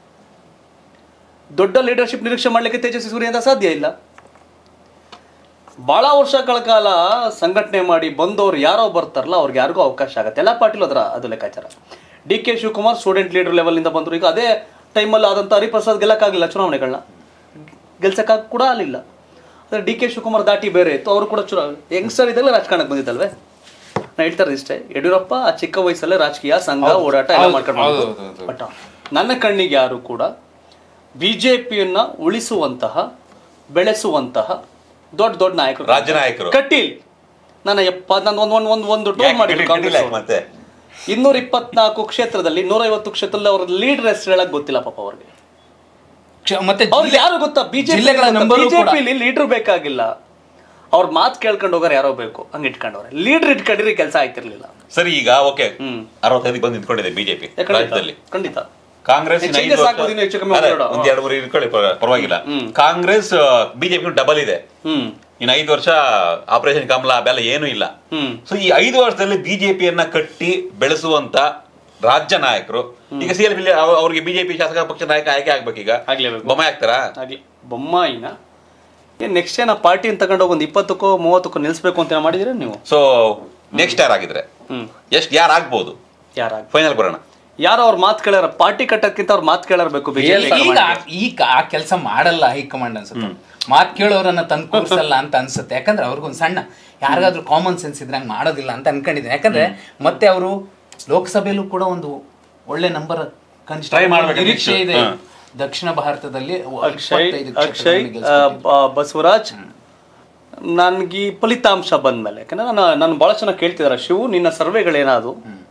ದೊಡ್ಡ ಲೀಡರ್ಶಿಪ್ ನಿರೀಕ್ಷೆ ಮಾಡ್ಲಿಕ್ಕೆ ತೇಜಸ್ವಿ ಸೂರ್ಯ ಅಂತ ಸಾಧ್ಯ ಇಲ್ಲ ಬಹಳ ವರ್ಷಗಳ ಕಾಲ ಸಂಘಟನೆ ಮಾಡಿ ಬಂದವ್ರು ಯಾರೋ ಬರ್ತಾರಲ್ಲ ಅವ್ರಿಗೆ ಯಾರಿಗೂ ಅವಕಾಶ ಆಗುತ್ತೆ ಎಲ್ಲ ಪಾರ್ಟಿಲೂ ಅದರ ಅದು ಲೆಕ್ಕಾಚಾರ D K Shivakumar student leader ಲೆವೆಲಿಂದ ಬಂದರು ಈಗ ಅದೇ ಟೈಮಲ್ಲಿ ಆದಂಥ ಹರಿಪ್ರಸಾದ್ ಗೆಲ್ಲಕ್ಕಾಗಲಿಲ್ಲ ಚುನಾವಣೆಗಳನ್ನ ಗೆಲ್ಸಕ್ಕಾಗ ಕೂಡ ಆಗಲಿಲ್ಲ ಆದರೆ ಡಿ ಕೆ ಶಿವಕುಮಾರ್ ದಾಟಿ ಬೇರೆ ಇತ್ತು ಅವರು ಕೂಡ ಚುನಾ ಯಂಗ್ಸ್ಟರ್ ಇದೆಲ್ಲ ರಾಜಕಾರಣಕ್ಕೆ ಬಂದಿದ್ದಲ್ವೇ ನಾನು ಹೇಳ್ತಾರೆ ಇಷ್ಟೇ ಯಡಿಯೂರಪ್ಪ ಆ ಚಿಕ್ಕ ವಯಸ್ಸಲ್ಲೇ ರಾಜಕೀಯ ಸಂಘ ಓಡಾಟ ಎಲ್ಲ ಮಾಡ್ಕೊಂಡು ಬಟ್ ನನ್ನ ಕಣ್ಣಿಗೆ ಯಾರು ಕೂಡ ಬಿ ಜೆ ಪಿಯನ್ನ ಉಳಿಸುವಂತಹ ಬೆಳೆಸುವಂತಹ ದೊಡ್ಡ ದೊಡ್ಡ ನಾಯಕರು ರಾಜ್ಯ ನಾಯಕರು. ಕಟೀಲ್ ನನ್ನ ಎಪ್ಪ ನಾನು ಒಂದು ಒಂದು ಒಂದು ಒಂದು ಟೂರ್ ಯಾಕೆ ಮಾಡಿದ್ರು ಕಟೀಲ್ ಕಾಂಗ್ರೆಸ್ ಯಾಕೆ ಅವರು. ಮತ್ತೆ ಇನ್ನೂರ ಇಪ್ಪತ್ನಾಲ್ಕು ಕ್ಷೇತ್ರದಲ್ಲಿ ನೂರೈವತ್ತು ಕ್ಷೇತ್ರದಲ್ಲಿ ಅವ್ರ ಲೀಡರ್ ಹೆಸರು ಹೇಳಕ್ ಗೊತ್ತಿಲ್ಲ ಪಾಪ ಅವ್ರಿಗೆ ಕ್ಷ- ಮತ್ತೆ ಅವ್ರಿಗೆ ಯಾರು ಗೊತ್ತಾ ಜಿಲ್ಲೆಗಳ ಬಿಜೆಪಿ ನಂಬರು ಕೂಡ. ಬಿಜೆಪಿಲಿ ಲೀಡರ್ ಬೇಕಾಗಿಲ್ಲ ಅವ್ರ ಮಾತು ಕೇಳ್ಕೊಂಡು ಹೋಗೋರು ಯಾರೋ ಬೇಕು ಹಂಗೆ ಇಟ್ಕೊಂಡವ್ರೆ ಲೀಡರ್ ಇಟ್ಕೊಂಡಿದ್ರೆ ಕೆಲಸ ಆಯ್ತಿರ್ಲಿಲ್ಲ ಸರಿ ಈಗ ಓಕೆ ಹ್ಮ್. ಅರವತ್ತೈದು ಬಂದು ನಿಂತ್ಕೊಂಡಿದೆ ಬಿಜೆಪಿ ಏ, ಖಂಡಿತ ರಾಜ್ಯದಲ್ಲಿ ಖಂಡಿತ ಕಾಂಗ್ರೆಸ್ ಹೆಚ್ಚು ಇನ್ನು ಹಿಂದೆ ಐದು ಸಾಕು, ವರ್ಷ- ಇನ್ನು ಹೆಚ್ಚು ಕಮ್ಮಿ ಅದೇ, ಹೋಗ್ಬೇಡ. ಒಂದ್ ಎರಡು ಮೂರು ಇಟ್ಕೊಳ್ಳಿ ಪರ- ಪರವಾಗಿಲ್ಲ ಹ್ಮ್. ಕಾಂಗ್ರೆಸ್ ಬಿಜೆಪಿ ಡಬಲ್ ಇದೆ ಹ್ಮ್ ಇನ್ನು ಐದು ವರ್ಷ ಆಪರೇಷನ್ ಕಮಲ ಅವೆಲ್ಲ ಏನೂ ಇಲ್ಲ ಹ್ಮ್ ಸೊ ಈ ಐದು ವರ್ಷದಲ್ಲಿ ಬಿಜೆಪಿಯನ್ನ ಕಟ್ಟಿ ಬೆಳೆಸುವಂತ ರಾಜ್ಯ ನಾಯಕರು ಈಗ ಸಿ ಎಲ್ ಅವ್ರಿಗೆ ಬಿಜೆಪಿ ಶಾಸಕ ಪಕ್ಷ ನಾಯಕ ಆಯ್ಕೆ ಆಗ್ಬೇಕೀಗ ಆಗ್ಲೇಬೇಕು. ಬೊಮ್ಮ ಆಗ್ತಾರಾ ಆಗ್ಲಿ ಬೊಮ್ಮಾಯಿನ ಏನ್ ನೆಕ್ಸ್ಟ್ ಏನ ಪಾರ್ಟಿನ ತಗೊಂಡೋಗಿ ಒಂದು ಇಪ್ಪತ್ತಕ್ಕೋ ಮೂವತ್ತಕ್ಕೋ ನಿಲ್ಲಿಸ್ಬೇಕು ಅಂತ ಮಾಡಿದಿರ ನೀವು ಸೊ ನೆಕ್ಸ್ಟ್ ಯಾರ್ ಆಗಿದ್ರೆ ಹ್ಮ್ ಎಷ್ಟ್ ಯಾರು ಆಗ್ಬೋದು ಯಾರಾಗ ಫೈನಲ್ ಬರೋಣ ಯಾರೋ ಅವ್ರ ಮಾತು ಕೇಳಾರ ಪಾರ್ಟಿ ಕಟ್ಟೋದಕ್ಕಿಂತ ಅವ್ರ ಮಾತು ಕೇಳಾರಬೇಕು ಬಿಜೆಪಿ ಈಗ ಈಗ ಆ ಕೆಲಸ ಮಾಡಲ್ಲ ಹೈಕಮಾಂಡ್ ಅನ್ಸುತ್ತೆ ಮಾತ್ ಕೇಳೋರನ್ನ ತಂದು ಕೂರ್ಸಲ್ಲ ಅಂತ ಅನ್ಸುತ್ತೆ ಯಾಕಂದ್ರೆ ಅವ್ರಿಗೊಂದು ಸಣ್ಣ ಯಾರಿಗಾದ್ರೂ ಕಾಮನ್ ಸೆನ್ಸ್ ಇದ್ರೆ ಹಂಗ್ ಮಾಡೋದಿಲ್ಲ ಅಂತ ಅನ್ಕೊಂಡಿದ್ದೀನಿ ಯಾಕಂದ್ರೆ ಮತ್ತೆ ಅವರು ಲೋಕಸಭೆಯಲ್ಲೂ ಕೂಡ ಒಂದು ಒಳ್ಳೆ ನಂಬರ್ ಕನಿಷ್ಠ Try ಮಾಡ್ಬೇಕು ನಿರೀಕ್ಷೆ next. ಇದೆ ಹಾ. ದಕ್ಷಿಣ ಭಾರತದಲ್ಲಿ ಅಕ್ಷಯ್ ಇಪ್ಪತ್ತೈದು ಅಕ್ಷಯ್ ಕ್ಷೇತ್ರಗಳಲ್ಲಿ ಗೆಲ್ಸ್ಕೊಟ್ಟಿದ್ರು. ಆ, ಬ- ಬಸವರಾಜ್ ನನ್ಗೆ ಈ ಫಲಿತಾಂಶ ಬಂದ್ಮೇಲೆ ಯಾಕಂದ್ರೆ ನಾನು ನಾನು ಬಹಳ ಚೆನ್ನಾಗಿ ಕೇಳ್ತಿದಾರೆ ಶಿವು ನಿನ್ನ ಸರ್ವೆಗಳೇನಾದು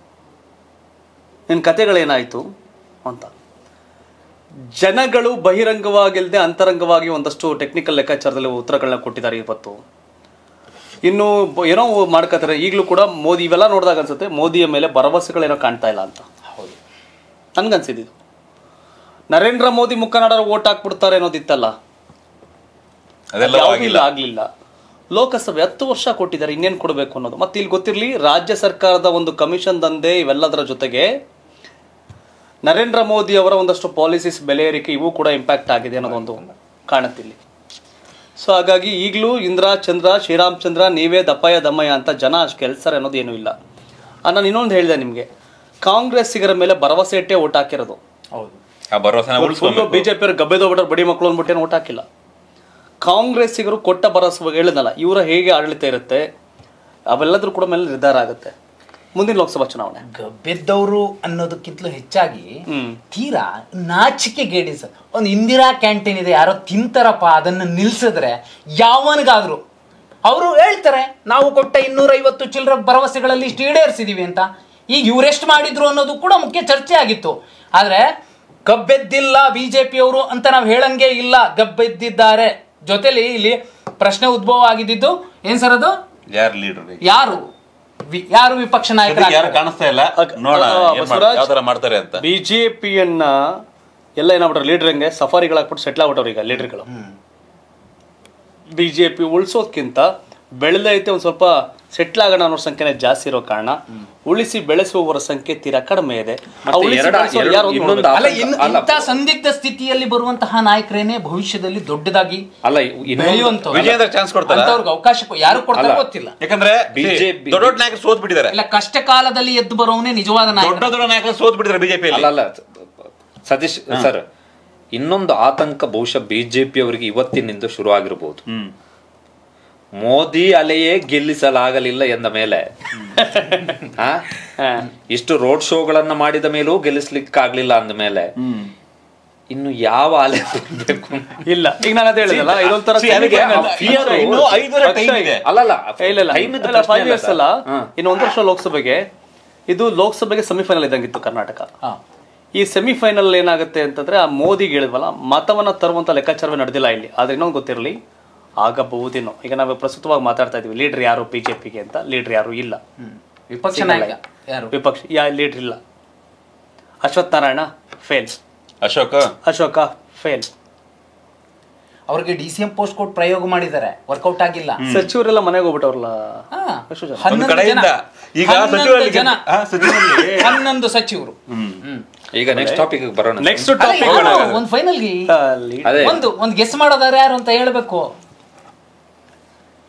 ನಿನ್ನ ಕತೆಗಳೇನಾಯ್ತು ಅಂತ ಜನಗಳು ಬಹಿರಂಗವಾಗಿಲ್ಲದೆ ಅಂತರಂಗವಾಗಿ ಒಂದಷ್ಟು ಟೆಕ್ನಿಕಲ್ ಲೆಕ್ಕಾಚಾರದಲ್ಲಿ ಉತ್ತರಗಳನ್ನ ಕೊಟ್ಟಿದ್ದಾರೆ ಇವತ್ತು ಇನ್ನು ಬ- ಏನೋ ಮಾಡ್ಕೋತಾರೆ ಈಗಲೂ ಕೂಡ ಮೋದಿ ಇವೆಲ್ಲ ನೋಡಿದಾಗ ಅನ್ಸುತ್ತೆ ಮೋದಿಯ ಮೇಲೆ ಭರವಸೆಗಳೇನೋ ಕಾಣ್ತಾ ಇಲ್ಲ ಅಂತ ಹೌದು ನನ್ಗನ್ಸಿದ್ದು ನರೇಂದ್ರ ಮೋದಿ ಮುಖ ನೋಡೋರು ಓಟ್ ಹಾಕ್ಬಿಡ್ತಾರೆ ಅನ್ನೋದಿತ್ತಲ್ಲ ಅದೆಲ್ಲ ಯಾವುದೂ ಆಗಿಲ್ಲ ಇಲ್ಲ ಆಗ್ಲಿಲ್ಲ ಲೋಕಸಭೆ ಹತ್ತು ವರ್ಷ ಕೊಟ್ಟಿದ್ದಾರೆ ಇನ್ನೇನು ಕೊಡಬೇಕು ಅನ್ನೋದು ಮತ್ತೆ ಇಲ್ಲಿ ಗೊತ್ತಿರಲಿ ರಾಜ್ಯ ಸರ್ಕಾರದ ಒಂದು ಕಮಿಷನ್ ದಂಧೆ ಇವೆಲ್ಲದರ ಜೊತೆಗೆ ನರೇಂದ್ರ ಮೋದಿ ಅವರ ಒಂದಷ್ಟು ಪಾಲಿಸೀಸ್ ಬೆಲೆ ಏರಿಕೆ ಇವು ಕೂಡ ಇಂಪ್ಯಾಕ್ಟ್ ಆಗಿದೆ ಅನ್ನೋದೊಂದು ಕಾಣುತ್ತಿಲ್ಲಿ ಸೊ ಹಾಗಾಗಿ ಈಗಲೂ ಇಂದ್ರ ಚಂದ್ರ ಶ್ರೀರಾಮಚಂದ್ರ ನೀವೇ ದಪ್ಪಯ್ಯ ದಮ್ಮಯ್ಯ ಅಂತ ಜನ ಅಷ್ಟು ಕೆಲ್ಸರ ಅನ್ನೋದು ಏನೂ ಇಲ್ಲ ಆ, ನಾನು ಇನ್ನೊಂದು ಹೇಳಿದೆ ನಿಮಗೆ ಕಾಂಗ್ರೆಸ್ಸಿಗರ ಮೇಲೆ ಭರವಸೆ ಇಟ್ಟೇ ಓಟ್ ಹಾಕಿರೋದು ಹೌದು ಆ ಭರವಸೆನ ಫುಲ್ಲು ಉಳಿಸ್ಕೊಬೇಕು ಬಿಜೆಪಿ ಅವ್ರು ಗಬ್ಬೆದೋಗ್ಬಿಟ್ರೆ ಬಡಿ ಮಕ್ಕಳು ಅಂದ್ಬಿಟ್ಟೇನು ಓಟ್ ಹಾಕಿಲ್ಲ ಕಾಂಗ್ರೆಸ್ಸಿಗರು ಕೊಟ್ಟ ಭರವಸೆ ಹೇಳಿದ್ನಲ್ಲ ಇವರ ಹೇಗೆ ಆಡಳಿತ ಇರುತ್ತೆ ಅವೆಲ್ಲದ್ರ ಕೂಡ ಮೇಲೆ ನಿರ್ಧಾರ ಆಗುತ್ತೆ ಮುಂದಿನ ಲೋಕಸಭಾ ಚುನಾವಣೆ ಗಬ್ಬೆದ್ದವರು ಅನ್ನೋದಕ್ಕಿಂತಲೂ ಹೆಚ್ಚಾಗಿ ಹ್ಮ್. ತೀರಾ ನಾಚಿಕೆ ಗೇಡಿ ಸರ್ ಒಂದು ಇಂದಿರಾ ಕ್ಯಾಂಟೀನ್ ಇದೆ ಯಾರೋ ತಿಂತಾರಪ್ಪ ಅದನ್ನ ನಿಲ್ಸಿದ್ರೆ ಯಾವನಿಗಾದ್ರು ಅವರು ಹೇಳ್ತಾರೆ ನಾವು ಕೊಟ್ಟ ಇನ್ನೂರೈವತ್ತು ಚಿಲ್ಲರ ಭರವಸೆಗಳಲ್ಲಿ ಇಷ್ಟು ಈಡೇರಿಸಿದೀವಿ ಅಂತ ಈಗ ಇವರೆಷ್ಟು ಮಾಡಿದ್ರು ಅನ್ನೋದು ಕೂಡ ಮುಖ್ಯ ಚರ್ಚೆ ಆಗಿತ್ತು ಆದ್ರೆ ಗಬ್ಬೆದ್ದಿಲ್ಲ ಬಿಜೆಪಿಯವರು ಅಂತ ನಾವು ಹೇಳಂಗೆ ಇಲ್ಲ ಗಬ್ಬೆದ್ದಿದ್ದಾರೆ ಜೊತೆಲಿ ಇಲ್ಲಿ ಪ್ರಶ್ನೆ ಉದ್ಭವ ಆಗಿದ್ದು ಏನ್ ಸರ್ ಅದು ಯಾರು ಲೀಡರ್ ಯಾರು ವಿ- ಯಾರು ವಿಪಕ್ಷ ಯಾರು ನಾಯಕರು ಕಾಣಿಸ್ತಾ ಇಲ್ಲ ಅಗ್- ನೋಡೋಣ ಆ, ಏನ್ ಮಾಡ್- ಬಸವರಾಜ್. ಯಾವ ತರ ಮಾಡ್ತಾರೆ ಅಂತ ಬಿಜೆಪಿಯನ್ನ ಎಲ್ಲ ಏನಾಗ್ಬಿಟ್ರೆ ಲೀಡರ್ ಹಂಗೆ ಸಫಾರಿಗಳಾಗ್ಬಿಟ್ಟು ಸೆಟ್ಲ್ ಆಗ್ಬಿಟ್ಟವ್ರು ಈಗ ಲೀಡರ್ಗಳು ಬಿಜೆಪಿ ಉಳಿಸೋದ್ಕಿಂತ ಬೆಳೆದೈತೆ ಒಂದು ಸ್ವಲ್ಪ ಸೆಟ್ಲ್ ಆಗೋಣ ಅನ್ನೋ ಸಂಖ್ಯೆನೇ ಜಾಸ್ತಿ ಇರೋ ಕಾರಣ ಉಳಿಸಿ ಬೆಳೆಸುವವರ ಸಂಖ್ಯೆ ತೀರಾ ಕಡಿಮೆ ಇದೆ ಆ ಮತ್ತೆ ಉಳಿಸಿ ಎರಡ- ಬೆಳೆಸೋರು ಎರಡು- ಯಾರು ಅಂತ ಇನ್ನೊಂದು ನೋಡ್ಬೇಕು. ಅಲ್ಲ ಆತಂಕ- ಇನ್ನು ಅಲ್ಲ. ಇಂಥ ಸಂದಿಗ್ಧ ಸ್ಥಿತಿಯಲ್ಲಿ ಬರುವಂತಹ ನಾಯಕರೇನೆ ಭವಿಷ್ಯದಲ್ಲಿ ದೊಡ್ಡದಾಗಿ ಅಲ್ಲ ಇನ್ನೊಂದು ಬೆಳೆಯುವಂಥವ್ರು. ವಿಜಯೇಂದ್ರ ಚಾನ್ಸ್ ಕೊಡ್ತಾರ ಅಂಥವ್ರಿಗೆ ಅವಕಾಶ ಕೊ- ಯಾರು ಕೊಡ್ತಾರೋ ಅಲ್ಲ. ಗೊತ್ತಿಲ್ಲ ಯಾಕಂದ್ರೆ BJP ದೊಡ್ಡ ದೊಡ್ಡ ನಾಯಕರು ಸೋತ್ ಬಿಟ್ಟಿದ್ದಾರೆ ಇಲ್ಲ ಕಷ್ಟ ಕಾಲದಲ್ಲಿ ಎದ್ದು ಬರೋವನೇ ನಿಜವಾದ ದೊಡ್ಡ ನಾಯಕ ದೊಡ್ಡ ನಾಯಕರು ಸೋತ್ ಬಿಟ್ಟಿದ್ದಾರೆ ಬಿಜೆಪಿ ಅಲ್ಲ ಅಲ್ಲ ಸತೀಶ್ ಸರ್ ಇನ್ನೊಂದು ಆತಂಕ ಬಹುಶಃ ಬಿಜೆಪಿ ಅವರಿಗೆ ಇವತ್ತಿನಿಂದ ಶುರು ಆಗಿರಬಹುದು ಹ್ಮ್ ಮೋದಿ ಅಲೆಯೇ ಗೆಲ್ಲಿಸಲಾಗಲಿಲ್ಲ ಎಂದ ಮೇಲೆ ಆ? ಇಷ್ಟು ರೋಡ್ ಶೋಗಳನ್ನ ಮಾಡಿದ ಮೇಲೂ ಗೆಲ್ಲಿಸ್ಲಿಕ್ಕಾಗ್ಲಿಲ್ಲ ಅಂದ ಮೇಲೆ ಇನ್ನು ಯಾವ ಅಲೆ ಬರ್ಬೇಕು ಇಲ್ಲ ಈಗ ನಾನು ಅದೇ ಹೇಳಿದಲ್ಲ ಇದೊಂಥರ See, ಅದಕ್ಕೆ semi-final. fear ಅಕ್ಷಯ್, ಇನ್ನೂ ಐದು ವರ್ಷ time ಇದೆ. ಅಲ್ಲಲ್ಲ ಇಲ್ಲ ಇಲ್ಲ time ಇದ್ದು ಇಲ್ಲ ಪ್ರಶ್ನೆ ಫೈವ್ ಅಲ್ಲ ಇಯರ್ಸ್ ಸರ್. ಅಲ್ಲ ಹಾ. ಇನ್ನು ಒಂದು ವರ್ಷ ಲೋಕಸಭೆಗೆ ಇದು ಲೋಕಸಭೆಗೆ ಸೆಮಿಫೈನಲ್ ಇದ್ದಂಗಿತ್ತು ಕರ್ನಾಟಕ ಹಾ. ಈ ಸೆಮಿಫೈನಲ್ ಏನಾಗುತ್ತೆ ಅಂತಂದ್ರೆ ಆ ಮೋದಿಗೆ ಹೇಳಿದ್ವಲ್ಲ ಮತವನ್ನ ತರುವಂತ ಲೆಕ್ಕಾಚಾರವೇ ನಡೆದಿಲ್ಲ ಇಲ್ಲಿ ಆದ್ರೆ ಇನ್ನೊಂದು ಗೊತ್ತಿರಲಿ ಆಗಬಹುದೇನೋ ಈಗ ನಾವು ಪ್ರಸ್ತುತವಾಗಿ ಮಾತಾಡ್ತಾ ಇದೀವಿ ಲೀಡರ್ ಯಾರು ಬಿಜೆಪಿಗೆ ಅಂತ ಲೀಡರ್ ಯಾರು ಇಲ್ಲ ಹ್ಮ್. ವಿಪಕ್ಷ ಸಿಗಲ್ಲ. ನಾಯಕ ಯಾರು ವಿಪಕ್ಷ ಯಾ ಲೀಡರ್ ಇಲ್ಲ ಅಶ್ವಥ್ ನಾರಾಯಣ ಫೇಲ್ಸ್ ಅಶೋಕ ಅಶೋಕ ಫೇಲ್ ಅವ್ರಿಗೆ ಡಿ ಸಿ ಎಂ ಪೋಸ್ಟ್ ಕೊಟ್ಟು ಪ್ರಯೋಗ ಮಾಡಿದ್ದಾರೆ ವರ್ಕೌಟ್ ಆಗಿಲ್ಲ ಸಚಿವರೆಲ್ಲ ಮನೆಗೆ ಹೋಗ್ಬಿಟ್ಟವ್ರಲ್ಲ ಹಾ. ಎಷ್ಟು ಜನ? ಹನ್ನೊಂದು ಕಡೆಯಿಂದ ಜನ. ಈಗ ಹನ್ನೊಂದು ಸಚಿವರಲ್ಲಿ ಜನ ಆ, ಸಚಿವರಲ್ಲಿ ಹನ್ನೊಂದು ಸಚಿವರು ಹ್ಮ್. ಈಗ ನೆಕ್ಸ್ಟ್ ಟಾಪಿಕ್ ಬರೋಣ ನೆಕ್ಸ್ಟ್ ಅಲ್ಲ, ಟಾಪಿಕ್ ಯಾರು ಒಂದ್ ಫೈನಲ್ ಅದೇ ಒಂದು ಒಂದು ಗೆಸ್ ಮಾಡೋದಾರೆ ಯಾರು ಅಂತ ಹೇಳ್ಬೇಕು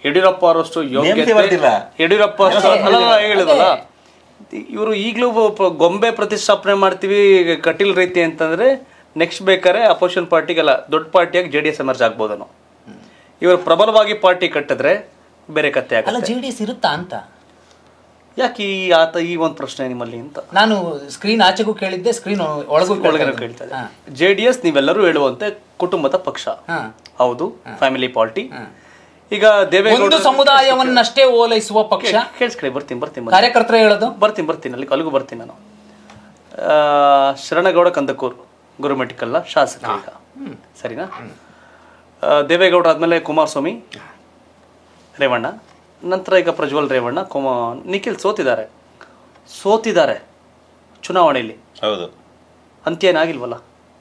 ಯಡಿಯೂರಪ್ಪ ಅವರಷ್ಟು ನೇಮತಿ ಬರ್ತಿಲ್ಲ. ಯೋಗ್ಯತೆ ಯಡಿಯೂರಪ್ಪ ಅಷ್ಟು ಅಲ್ಲ ಅಲ್ಲ, ಹೇಳಿದಲ್ಲ ಇವರು ಈಗಲೂ ಗೊಂಬೆ ಪ್ರತಿಷ್ಠಾಪನೆ ಮಾಡ್ತೀವಿ ಕಟೀಲ್ ರೀತಿ ಅಂತಂದ್ರೆ ನೆಕ್ಸ್ಟ್ ಬೇಕಾದ್ರೆ ಅಪೋಸಿಷನ್ ಪಾರ್ಟಿಗೆಲ್ಲ ದೊಡ್ಡ ಪಾರ್ಟಿಯಾಗಿ ಜೆ ಡಿ ಎಸ್ ಎಮರ್ಜ್ ಆಗ್ಬೋದನು ಇವರು ಪ್ರಬಲವಾಗಿ ಪಾರ್ಟಿ ಕಟ್ಟಿದ್ರೆ ಬೇರೆ ಕತ್ತೆ ಅಲ್ಲ ಆಗುತ್ತೆ ಜೆ ಡಿ ಎಸ್ ಇರುತ್ತಾ ಅಂತ ಯಾಕೆ ಈ ಆತ ಈ ಒಂದು ಪ್ರಶ್ನೆ ನಿಮ್ಮಲ್ಲಿ ಅಂತ ನಾನು ಸ್ಕ್ರೀನ್ ಆಚೆಗೂ ಕೇಳಿದ್ದೆ ಸ್ಕ್ರೀನ್ ಒಳಗೂ ಒಳಗಡೆ ಕೇಳ್ತಾ ಕೇಳ್ತಾ ಇದ್ದೆ. ಹಾ. ಜೆ ಡಿ ಎಸ್ ನೀವೆಲ್ಲರೂ ಹೇಳುವಂತೆ ಕುಟುಂಬದ ಪಕ್ಷ ಹಾ. ಹೌದು ಫ್ಯಾಮಿಲಿ ಪಾರ್ಟಿ ಈಗ ಒಂದು ದೇವೇಗೌಡ ಸಮುದಾಯವನ್ನಷ್ಟೇ ಓಲೈಸುವ ಪಕ್ಷ ಕೇಳಿಸ್ಕೊಳ್ಳಿ ಬರ್ತೀನಿ ಬರ್ತೀನಿ ಬರ್ತೀನಿ. ಕಾರ್ಯಕರ್ತರ ಹೇಳೋದು ಬರ್ತೀನಿ ಬರ್ತೀನಿ ಅಲ್ಲಿ ಅಲ್ಲಿಗೂ ಬರ್ತೀನಿ ನಾನು ಆ, ಶರಣಗೌಡ ಕಂದಕೂರ್ ಗುರುಮೆಟಿಕಲ್ಲ ಶಾಸಕ ಈಗ ಸರಿನಾ ಆ, ದೇವೇಗೌಡ ಆದ್ಮೇಲೆ ಕುಮಾರಸ್ವಾಮಿ ರೇವಣ್ಣ ನಂತರ ಈಗ ಪ್ರಜ್ವಲ್ ರೇವಣ್ಣ ಕುಮ ನಿಖಿಲ್ ಸೋತಿದ್ದಾರೆ ಸೋತಿದ್ದಾರೆ ಚುನಾವಣೆಯಲ್ಲಿ ಹೌದು ಅಂತ್ಯ ಏನಾಗಿಲ್ವಲ್ಲ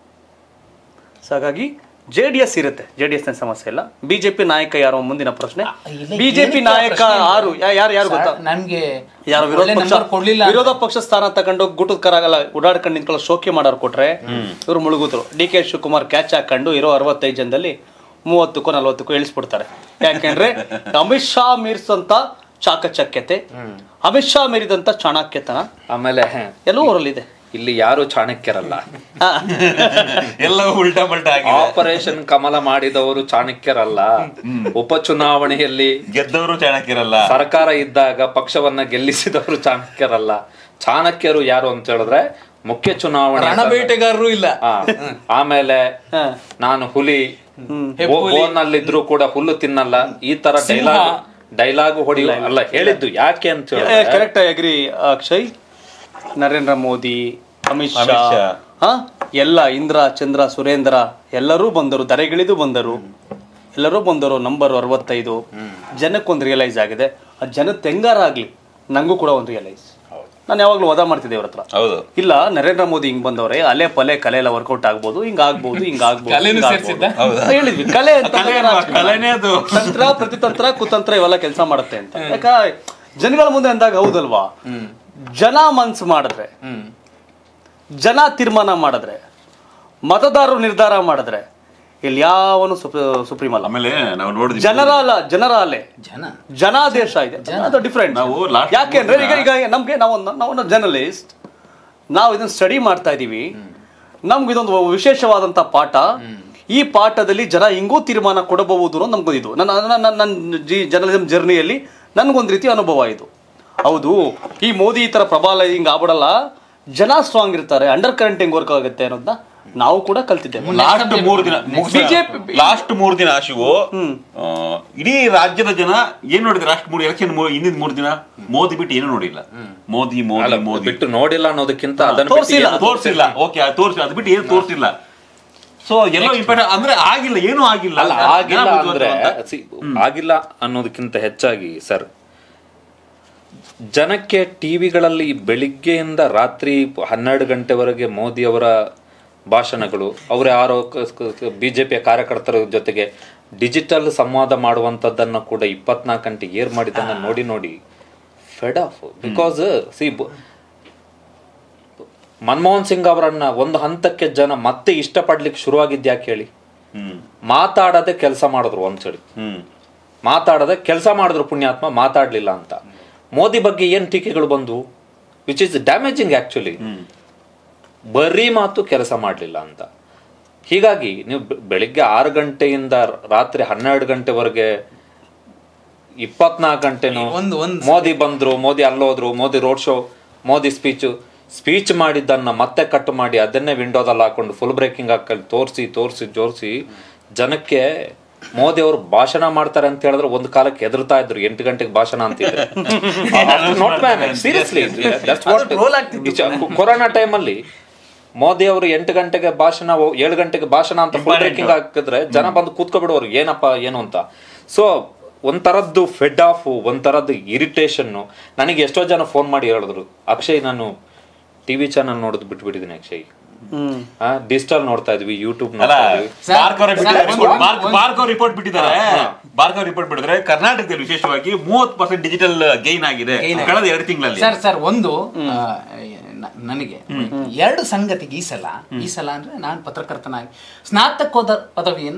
ಸೊ ಹಾಗಾಗಿ ಜೆ ಡಿ ಎಸ್ ಇರುತ್ತೆ ಜೆ ಡಿ ಎಸ್ನ ಸಮಸ್ಯೆ ಇಲ್ಲ ಬಿಜೆಪಿ ನಾಯಕ ಯಾರೋ ಮುಂದಿನ ಪ್ರಶ್ನೆ ಇಲ್ಲ, ಬಿಜೆಪಿ ಏನಕ್ಕೆ ಆ ನಾಯಕ ಪ್ರಶ್ನೆ? ಯಾರು ಯಾ- ಯಾರು ಯಾರು ಗೊತ್ತಾ ನನ್ಗೆ ಯಾರು ವಿರೋಧ ಒಳ್ಳೆ ಪಕ್ಷ number ಕೊಡ್ಲಿಲ್ಲ ವಿರೋಧ ಪಕ್ಷ ಸ್ಥಾನ ತಗೊಂಡು ಗುಟದ ಕರಾಗಲ್ಲ ಓಡಾಡ್ಕೊಂಡು ನಿಂತ್ಕೊಳ್ಳೋ ಶೋಕಿ ಮಾಡೋರು ಕೊಟ್ರೆ ಇವ್ರು ಮುಳುಗುತ್ತರು ಡಿ ಕೆ ಶಿವಕುಮಾರ್ ಕ್ಯಾಚ್ ಹಾಕೊಂಡು ಇರೋ ಅರವತ್ತೈದು ಜನದಲ್ಲಿ ಮೂವತ್ತಕ್ಕೂ ನಲ್ವತ್ತಕ್ಕೂ ಇಳಿಸ್ಬಿಡ್ತಾರೆ ಯಾಕೆಂದ್ರೆ ಅಮಿತ್ ಶಾ ಮೀರಿಸಂತ ಚಾಕಚಕ್ಯತೆ ಅಮಿತ್ ಶಾ ಮೀರಿದಂತ ಚಾಣಕ್ಯತನ ಆಮೇಲೆ ಎಲ್ಲವೂ ಅವರಲ್ಲಿದೆ ಇಲ್ಲಿ ಯಾರು ಚಾಣಕ್ಯರಲ್ಲ ಎಲ್ಲವೂ ಉಲ್ಟಾ ಪಲ್ಟಾ ಆಗಿದೆ ಆಪರೇಷನ್ ಕಮಲ ಮಾಡಿದವರು ಚಾಣಕ್ಯರಲ್ಲ ಉಪಚುನಾವಣೆಯಲ್ಲಿ ಗೆದ್ದವರು ಚಾಣಕ್ಯರಲ್ಲ ಸರ್ಕಾರ ಇದ್ದಾಗ ಪಕ್ಷವನ್ನ ಗೆಲ್ಲಿಸಿದವರು ಚಾಣಕ್ಯರಲ್ಲ ಚಾಣಕ್ಯರು ಯಾರು ಅಂತ ಹೇಳಿದ್ರೆ ಮುಖ್ಯ ಚುನಾವಣೆ ರಣಬೇಟೆಗಾರರು ಇಲ್ಲ ಹಾ. ಆಮೇಲೆ ನಾನು ಹುಲಿ ಬೋನ್ನಲ್ಲಿದ್ರು ಕೂಡ ಹುಲ್ಲು ತಿನ್ನಲ್ಲ ಈ ತರ ಡೈಲಾಗ್ ಡೈಲಾಗ್ ಹೊಡಿ ಅಲ್ಲ ಹೇಳಿದ್ದು ಯಾಕೆ ಅಂತ ಹೇಳಿದ್ರೆ correct I agree Akshay Narendra Modi Amit Shah Amit Shah. ಹಾ ಎಲ್ಲ ಇಂದ್ರ ಚಂದ್ರ ಸುರೇಂದ್ರ ಎಲ್ಲರೂ ಬಂದರು ದರೆಗಿಳಿದು ಬಂದರು ಎಲ್ಲರೂ ಬಂದರು ನಂಬರ್ ಅರವತ್ತೈದು ಜನಕ್ಕೊಂದು ರಿಯಲೈಸ್ ಆಗಿದೆ ಆ ಜನದ ಹೆಂಗಾರ ಆಗ್ಲಿ ನಂಗೂ ಕೂಡ ಒಂದು ರಿಯಲೈಸ್ ನಾನು ಯಾವಾಗಲೂ ವದ ಮಾಡ್ತಿದ್ದೆ ಅವ್ರ ಹತ್ರ ಹೌದು ಇಲ್ಲ ನರೇಂದ್ರ ಮೋದಿ ಹಿಂಗ್ ಬಂದವ್ರೆ ಅಲೆ ಪಲೆ ಕಲೆ ಎಲ್ಲ ವರ್ಕೌಟ್ ಆಗ್ಬೋದು ಹಿಂಗ್ ಆಗ್ಬೋದು ಹಿಂಗ್ ಆಗ್ಬೋದು ಕಲೆನೂ ಹಿಂಗ್ ಸೇರ್ಸಿದ್ದ? ಆಗ್ಬೋದು. ಹೇಳಿದ್ವಿ ಕಲೆ ಅಂತ ಕಲೆ ಅಲ್ವಾ? ಕಲೆನೇ ಅದು ತಂತ್ರ ಪ್ರತಿತಂತ್ರ ಕುತಂತ್ರ ಇವೆಲ್ಲ ಕೆಲಸ ಮಾಡುತ್ತೆ ಅಂತ ಯಾಕ ಜನಗಳ ಮುಂದೆ ಅಂದಾಗ ಹೌದಲ್ವಾ ಜನ ಮನ್ಸು ಮಾಡಿದ್ರೆ ಜನ ತೀರ್ಮಾನ ಮಾಡಿದ್ರೆ ಮತದಾರರು ನಿರ್ಧಾರ ಮಾಡಿದ್ರೆ ಇಲ್ಲಿ ಯಾವನು ಸುಪ್ರೀಂ ಅಲ್ಲ ಆಮೇಲೆ ನಾವು ನೋಡಿದ್ವಿ ಜನರ ಅಲ್ಲ ಜನರ ಅಲೆ ಜನ ಜನಾದೇಶ ಇದೆ ಅದು ಡಿಫ್ರೆಂಟ್ ನಾವು last ಯಾಕೆಂದ್ರೆ ಈಗ ಈಗ ನಮ್ಗೆ ನಾವು ನಾವು ಜರ್ನಲಿಸ್ಟ್ ನಾವು ಇದನ್ನ ಸ್ಟಡಿ ಮಾಡ್ತಾ ಇದೀವಿ ನಮ್ಗೆ ಇದೊಂದು ವಿಶೇಷವಾದಂತ ಪಾಠ ಈ ಪಾಠದಲ್ಲಿ ಜನ ಹಿಂಗೂ ತೀರ್ಮಾನ ಕೊಡಬಹುದು ಅನ್ನೋದು ನಮ್ಗೆ ಇದು ನನ್ನ ನನ್ನ ನನ್ನ ಜಿ ಜರ್ನಲಿಸಮ್ ಜರ್ನಿಯಲ್ಲಿ ನನ್ಗೊಂದು ರೀತಿ ಅನುಭವ ಇದು ಹೌದು ಈ ಮೋದಿ ಈ ತರ ಪ್ರಬಲ ಹಿಂಗ್ ಆಗ್ಬಿಡಲ್ಲ ಜನ ಸ್ಟ್ರಾಂಗ್ ಇರ್ತಾರೆ ಅಂಡರ್ ಕರೆಂಟ್ ಹೆಂಗ್ ವರ್ಕ್ ಆಗುತ್ತೆ ಅನ್ನೋದನ್ನ ನಾವು ಕೂಡ ಕಲ್ತಿದ್ದೇವೆ ಲಾಸ್ಟ್ ಮೂರು ದಿನ BJP ಲಾಸ್ಟ್ ಮೂರು ದಿನ ಶಿವು ಆ, ಇಡೀ ರಾಜ್ಯದ ಜನ ಏನ್ ನೋಡಿದ್ರು ಲಾಸ್ಟ್ ಮೂರು ಎಲೆಕ್ಷನ್ ಹಿಂದಿನ ಮೂರು ದಿನ ಮೋದಿ ಬಿಟ್ಟು ಏನು ನೋಡಿಲ್ಲ ಮೋದಿ ಮೋದಿ ಮೋದಿ ಬಿಟ್ಟು ನೋಡಿಲ್ಲ ಅನ್ನೋದಕ್ಕಿಂತ ಅದನ್ನ ಬಿಟ್ಟು ತೋರ್ಸಿಲ್ಲ, ಏನು ತೋರ್ಸಿಲ್ಲ ಓಕೆ ತೋರ್ಸಿ ಅದು ಬಿಟ್ಟು ಏನು ತೋರ್ಸಿಲ್ಲ ಸೊ ಎಲ್ಲೋ ಇಂಪ್ಯಾಕ್ಟ್ ಅಂದ್ರೆ ಆಗಿಲ್ಲ ಏನೂ ಆಗಿಲ್ಲ ಅಲ್ಲ ಆಗಿಲ್ಲ ಜನ ಬುದ್ಧಿವಂತರು ಅಂದ್ರೆ ಅಂತ. see, ಆಗಿಲ್ಲ ಅನ್ನೋದಕ್ಕಿಂತ ಹೆಚ್ಚಾಗಿ ಸರ್ ಜನಕ್ಕೆ ಟಿವಿಗಳಲ್ಲಿ ಬೆಳಿಗ್ಗೆಯಿಂದ ರಾತ್ರಿ ಹನ್ನೆರಡು ಗಂಟೆವರೆಗೆ ಮೋದಿ ಅವರ ಭಾಷಣಗಳು ಅವರ ಯಾರೋ ಬಿಜೆಪಿಯ ಕಾರ್ಯಕರ್ತರ ಜೊತೆಗೆ ಡಿಜಿಟಲ್ ಸಂವಾದ ಮಾಡುವಂಥದ್ದನ್ನು ಕೂಡ ಇಪ್ಪತ್ನಾಲ್ಕು ಗಂಟೆ ಏರ್ ಮಾಡಿದ್ದನ್ನ ನೋಡಿ ನೋಡಿ ಫೆಡ್ ಆಫ್ ಬಿಕಾಸ್ ಸಿ ಮನಮೋಹನ್ ಸಿಂಗ್ ಅವರನ್ನ ಒಂದು ಹಂತಕ್ಕೆ ಜನ ಮತ್ತೆ ಇಷ್ಟಪಡ್ಲಿಕ್ಕೆ ಶುರುವಾಗಿದ್ದು ಯಾಕೆ ಹೇಳಿ ಹ್ಮ್ ಮಾತಾಡದೆ ಕೆಲಸ ಮಾಡಿದ್ರು ಒಂದ್ಸರಿ ಹ್ಮ್ ಮಾತಾಡದೆ ಕೆಲಸ ಮಾಡಿದ್ರು ಪುಣ್ಯಾತ್ಮ ಮಾತಾಡ್ಲಿಲ್ಲ ಅಂತ ಮೋದಿ ಬಗ್ಗೆ ಏನ್ ಟೀಕೆಗಳು ಬಂದು ವಿಚ್ ಇಸ್ ಡ್ಯಾಮೇಜಿಂಗ್ ಆಕ್ಚುಲಿ ಬರೀ ಮಾತು ಕೆಲಸ ಮಾಡಲಿಲ್ಲ ಅಂತ ಹೀಗಾಗಿ ನೀವು ಬೆ- ಬೆಳಿಗ್ಗೆ ಆರು ಗಂಟೆಯಿಂದ ರಾತ್ರಿ ಹನ್ನೆರಡು ಗಂಟೆವರೆಗೆ ಇಪ್ಪತ್ನಾಲ್ಕು ಗಂಟೆನು ಒಂದು- ಒಂದು ಮೋದಿ ಬಂದ್ರು ಮೋದಿ ಅಲ್ಲೋದ್ರು Modi road show Modi speech speech ಮಾಡಿದ್ದನ್ನ ಮತ್ತೆ ಕಟ್ ಮಾಡಿ ಅದನ್ನೇ ವಿಂಡೋದಲ್ಲಿ ಹಾಕೊಂಡು ಫುಲ್ ಬ್ರೇಕಿಂಗ್ ಹಾಕಿ ತೋರಿಸಿ ತೋರಿಸಿ ಜೋರಿಸಿ ಜನಕ್ಕೆ ಮೋದಿ ಅವರು ಭಾಷಣ ಮಾಡ್ತಾರೆ ಅಂತ ಹೇಳಿದ್ರೆ ಒಂದು ಕಾಲಕ್ಕೆ ಹೆದರ್ತಾ ಇದ್ರು ಎಂಟು ಗಂಟೆಗೆ ಭಾಷಣ ಅಂತಿದ್ರು ಸೀರಿಯಸ್ಲಿ ಕೊರೋನಾ ಟೈಮಲ್ಲಿ ಮೋದಿ ಅವರು ಎಂಟು ಗಂಟೆಗೆ ಭಾಷಣ ಓ- ಏಳು ಗಂಟೆಗೆ ಭಾಷಣ ಅಂತ ಫುಲ್ ಬ್ರೇಕಿಂಗ್ ಹಾಕಿದ್ರೆ ಜನ ಬಂದು ಕೂತ್ಕೊಬಿಡೋರು ಏನಪ್ಪ ಏನು ಅಂತ ಸೊ ಒಂಥರದ್ದು ಫೆಡ್ ಆಫ್ ಒಂಥರದ್ದು ಇರಿಟೇಷನ್ ನನಗೆ ಎಷ್ಟೋ ಜನ ಫೋನ್ ಮಾಡಿ ಹೇಳಿದ್ರು ಅಕ್ಷಯ್ ನಾನು ಟಿವಿ ಚಾನಲ್ ನೋಡೋದು ಬಿಟ್ಬಿಟ್ಟಿದ್ದೀನಿ ಅಕ್ಷಯ್ ಹ್ಮ್ ಡಿಜಿಟಲ್ ನೋಡ್ತಾ ಇದ್ವಿ ಯೂಟ್ಯೂಬ್ ಅಲ್ಲ ನೋಡ್ತಾ ಇದ್ವಿ ಸರ್, ಭಾರ್ಗವ್ ಸರ್, ಬಿಟ್ಟಿದ್ದಾರೆ. ಒಂದು- ಭಾರ್ಗ- ಒಂದು- ಭಾರ್ಗವ್ ರಿಪೋರ್ಟ್ ಬಿಟ್ಟಿದ್ದಾರೆ ಭಾರ್ಗವ್ ರಿಪೋರ್ಟ್ ಬಿಟ್ಟಿದ್ರೆ ಕರ್ನಾಟಕದಲ್ಲಿ ವಿಶೇಷವಾಗಿ ಮೂವತ್ತು ಪರ್ಸೆಂಟ್ ಡಿಜಿಟಲ್ ಗೈನ್ ಆಗಿದೆ ಕಳೆದ ಎರಡು ತಿಂಗಳಲ್ಲಿ ಸರ್ ಸರ್ ಒಂದು ಆ, ನ- ನನಗೆ ಎರಡು ಸಂಗತಿಗೆ ಈ ಸಲ ಈ ಸಲ ಅಂದ್ರೆ ನಾನು ಪತ್ರಕರ್ತನಾಗಿ ಸ್ನಾತಕೋತ್ತರ ಪದವಿಯನ್ನ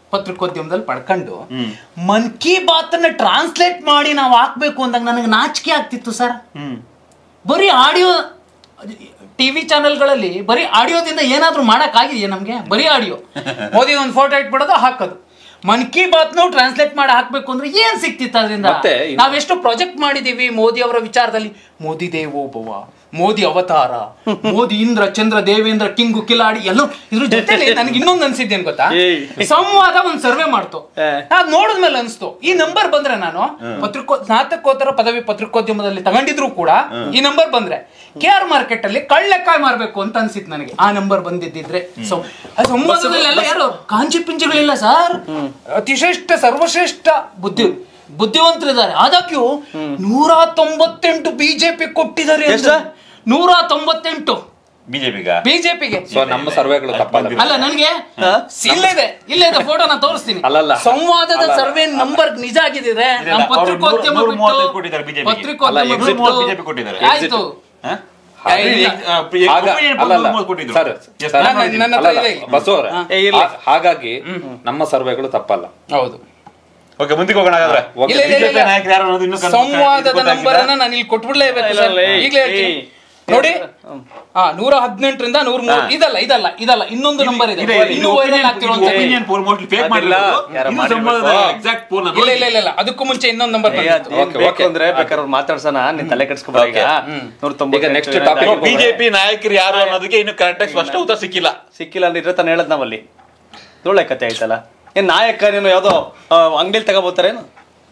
ಪತ್ರಿಕೋದ್ಯಮದಲ್ಲಿ ಪಡ್ಕೊಂಡು ಮನ್ ಕಿ ಬಾತ್ ಅನ್ನ ಟ್ರಾನ್ಸ್ಲೇಟ್ ಮಾಡಿ ನಾವು ಹಾಕ್ಬೇಕು ಅಂದಾಗ ನನಗೆ ನಾಚಿಕೆ ಆಗ್ತಿತ್ತು ಸರ್ ಬರೀ ಆಡಿಯೋ ಟಿವಿ ಚಾನೆಲ್ಗಳಲ್ಲಿ ಬರೀ ಆಡಿಯೋದಿಂದ ಏನಾದ್ರೂ ಆಗಿದೆಯಾ ನಮಗೆ ಬರೀ ಆಡಿಯೋ ಮೋದಿ ಒಂದು ಫೋಟೋ ಇಟ್ಬಿಡೋದು ಹಾಕೋದು ಮನ್ ಕಿ ಬಾತ್ ನಾವು ಟ್ರಾನ್ಸ್ಲೇಟ್ ಮಾಡಿ ಹಾಕ್ಬೇಕು ಅಂದ್ರೆ ಏನ್ ಸಿಕ್ತಿತ್ತು ಅದರಿಂದ ಮತ್ತೆ ಇನ್- ನಾವೆಷ್ಟು ಪ್ರಾಜೆಕ್ಟ್ ಮಾಡಿದೀವಿ ಮೋದಿ ಅವರ ವಿಚಾರದಲ್ಲಿ ಮೋದಿ ದೇವೋಭವ ಮೋದಿ ಅವತಾರ ಮೋದಿ ಇಂದ್ರ ಚಂದ್ರ ದೇವೇಂದ್ರ ಕಿಂಗು ಕಿಲಾಡಿ ಎಲ್ಲೋ ಇದ್ರ ಜೊತೆಲಿ ನನಗೆ ಇನ್ನೊಂದು ಅನ್ಸಿದ್ದೇನ್ ಗೊತ್ತಾ ಏಯ್. ಸಂವಾದ ಒಂದ್ ಸರ್ವೆ ಮಾಡ್ತು ಏ. ಅದ್ ನೋಡಿದ್ಮೇಲೆ ಅನ್ಸ್ತು ಈ ನಂಬರ್ ಬಂದ್ರೆ ನಾನು ಪತ್ರಿಕೋ ಸ್ನಾತಕೋತ್ತರ ಪದವಿ ಪತ್ರಿಕೋದ್ಯಮದಲ್ಲಿ ತಗೊಂಡಿದ್ರು ಕೂಡ ಈ ನಂಬರ್ ಬಂದ್ರೆ ಕೆ ಆರ್ ಮಾರ್ಕೆಟ್ ಅಲ್ಲಿ ಕಳ್ಳೆಕಾಯಿ ಮಾರ್ಬೇಕು ಅಂತ ಅನ್ಸಿತ್ತು ನನಗೆ ಆ ನಂಬರ್ ಬಂದಿದ್ದಿದ್ರೆ ಸೊ ಆ ಸಂವಾದದಲ್ಲೆಲ್ಲ ಯಾರು ಕಾಂಚಿ ಪಿಂಚಿಗಳಿಲ್ಲ ಸರ್ ಅತಿಶ್ರೇಷ್ಠ ಸರ್ವಶ್ರೇಷ್ಠ ಬುದ್ಧಿ ಬುದ್ಧಿವಂತರಿದ್ದಾರೆ ಆದಾಗ್ಯೂ ನೂರ ತೊಂಬತ್ತೆಂಟು ಬಿಜೆಪಿ ಕೊಟ್ಟಿದ್ದಾರೆ ಅಂತ. ಎಷ್ಟ? ನೂರ ತೊಂಬತ್ತೆಂಟು ಬಿಜೆಪಿಗ ಬಿಜೆಪಿಗೆ ಸೊ ನಮ್ಮ ಸರ್ವೆಗಳು ತಪ್ಪಲ್ಲ ಅಲ್ಲ ನನಗೆ ಇಲ್ಲೇ ಇದೆ ಇಲ್ಲೇ ಇದೆ ಫೋಟೋ ನಾನು ತೋರಿಸ್ತೀನಿ ಅಲ್ಲಲ್ಲ. ಸಂವಾದದ ಸರ್ವೆ ನಂಬರ್ ನಿಜ ಆಗಿದ್ರೆ ಇಲ್ಲ, ನಮ್ಮ ಅವ್ರು ಪತ್ರಿಕೋದ್ಯಮ ನೂರು- ನೂರು ಬಿಟ್ಟು- ಮೂವತ್ತೈದು ಕೊಟ್ಟಿದ್ದಾರೆ BJP ಗೆ. ಪತ್ರಿಕೋದ್ಯಮ ಅಲ್ಲ, ಬಿಟ್ಟು- ನೂರು ಮೂವತ್ತು BJP ಕೊಟ್ಟಿದ್ದಾರೆ. ಆಯ್ತು ಹ? ಏ, ಇಲ್ಲ. ಆ, ಪ್ರಿಯ- ಆಗ opinion poll ಅಲ್ಲಲ್ಲ ನೂರು ಮೂವತ್ತು ಕೊಟ್ಟಿದ್ರು. ಸರ್ Yes, ಸರ್, ನಾನು ನೋಡಿದ್ದೀನಿ. ನನ್ನ ಹತ್ರ ಅಲ್ಲಲ್ಲ, ಇದೆ ಇಲ್ಲಿ. ಬಸು ಅವ್ರೆ, ಏ, ಇರ್ಲಿ. ಹಾ- ಹಾಗಾಗಿ ನಮ್ಮ ಸರ್ವೆಗಳು ತಪ್ಪಲ್ಲ ಹೌದು ಓಕೆ ಮುಂದಕ್ಕೆ ಹೋಗೋಣ ಹಾಗಾದ್ರೆ ಓಕೆ. ಇಲ್ಲ, ಇಲ್ಲ, ಇಲ್ಲ, BJP ಇಲ್ಲ. ನಾಯಕರು ಯಾರು ಅನ್ನೋದು ಇನ್ನೂ ಕನ್ಫರ್ಮ್ ಸಂವಾದದ ಗೊತ್ತಾಗಿಲ್ಲ. ನಂಬರ್ ಅನ್ನ ನಾನು ಇಲ್ಲಿ ಕೊಟ್ಬಿಡ್ಲೇಬೇಕು ಇಲ್ಲ, ಸರ್. ಇಲ್ಲ, ಏಯ್, ಈಗಲೇ ಹೇಳ್ತೀನಿ ಏಯ್. ನೋಡಿ ಹಾ ನೂರ ಹದಿನೆಂಟರಿಂದ ನೂರ ಮೂರು ಇದಲ್ಲ ಇದಲ್ಲ ಇದಲ್ಲ ಇನ್ನೊಂದು ನಂಬರ್ ಇದೆ ಇದೆ, ಇದೆ. ಇನ್ನೂ ಇದು ವೈರಲ್ opinion- ಆಗ್ತಿರುವಂತ ಇದು opinion poll mostly fake ಅದಿಲ್ಲ. ಮಾಡಿರೋದು. ಯಾರೋ ಇನ್ನು ಮಾಡಿರ್ಬೇಕು. ಸಂವಾದದ exact poll ನ ಇಲ್ಲ ಇಲ್ಲ ನೋಡಿ. ಇಲ್ಲ ಇಲ್ಲ ಅದಕ್ಕೂ ಮುಂಚೆ ಇನ್ನೊಂದು ನಂಬರ್ ಏ, ಅದ್ ಏನ್ ಓಕೆ, ಬೇಕು ಓಕೆ. ಅಂದ್ರೆ ಬೇಕಾದ್ರೆ ಅವ್ರು ಮಾತಾಡ್ಸೋಣ ನೀನ್ ತಲೆ ಕೆಡ್ಸ್ಕೊಬೇಡ ಈಗ ಓಕೆ. ನೂರ ತೊಂಬತ್ತು ಈಗ next topic So, ಬಿಜೆಪಿ ನಾಯಕರು ಯಾರು ಅನ್ನೋದಕ್ಕೆ ಇನ್ನು ಕರೆಕ್ಟ್ ಸ್ಪಷ್ಟ ಉತ್ತರ ಸಿಕ್ಕಿಲ್ಲ ಸಿಕ್ಕಿಲ್ಲ ಅಂದ್ರೆ ಇದ್ರೆ ತಾನು ಹೇಳದ್ ನಾವಲ್ಲಿ ಒಳ್ಳೆ ಕತೆ ಆಯ್ತಲ್ಲ ಏನ್ ನಾಯಕ ನೀನು ಯಾವ್ದೋ ಅಂಗಡಿಲಿ ತಗೋಬೋತಾರೇನು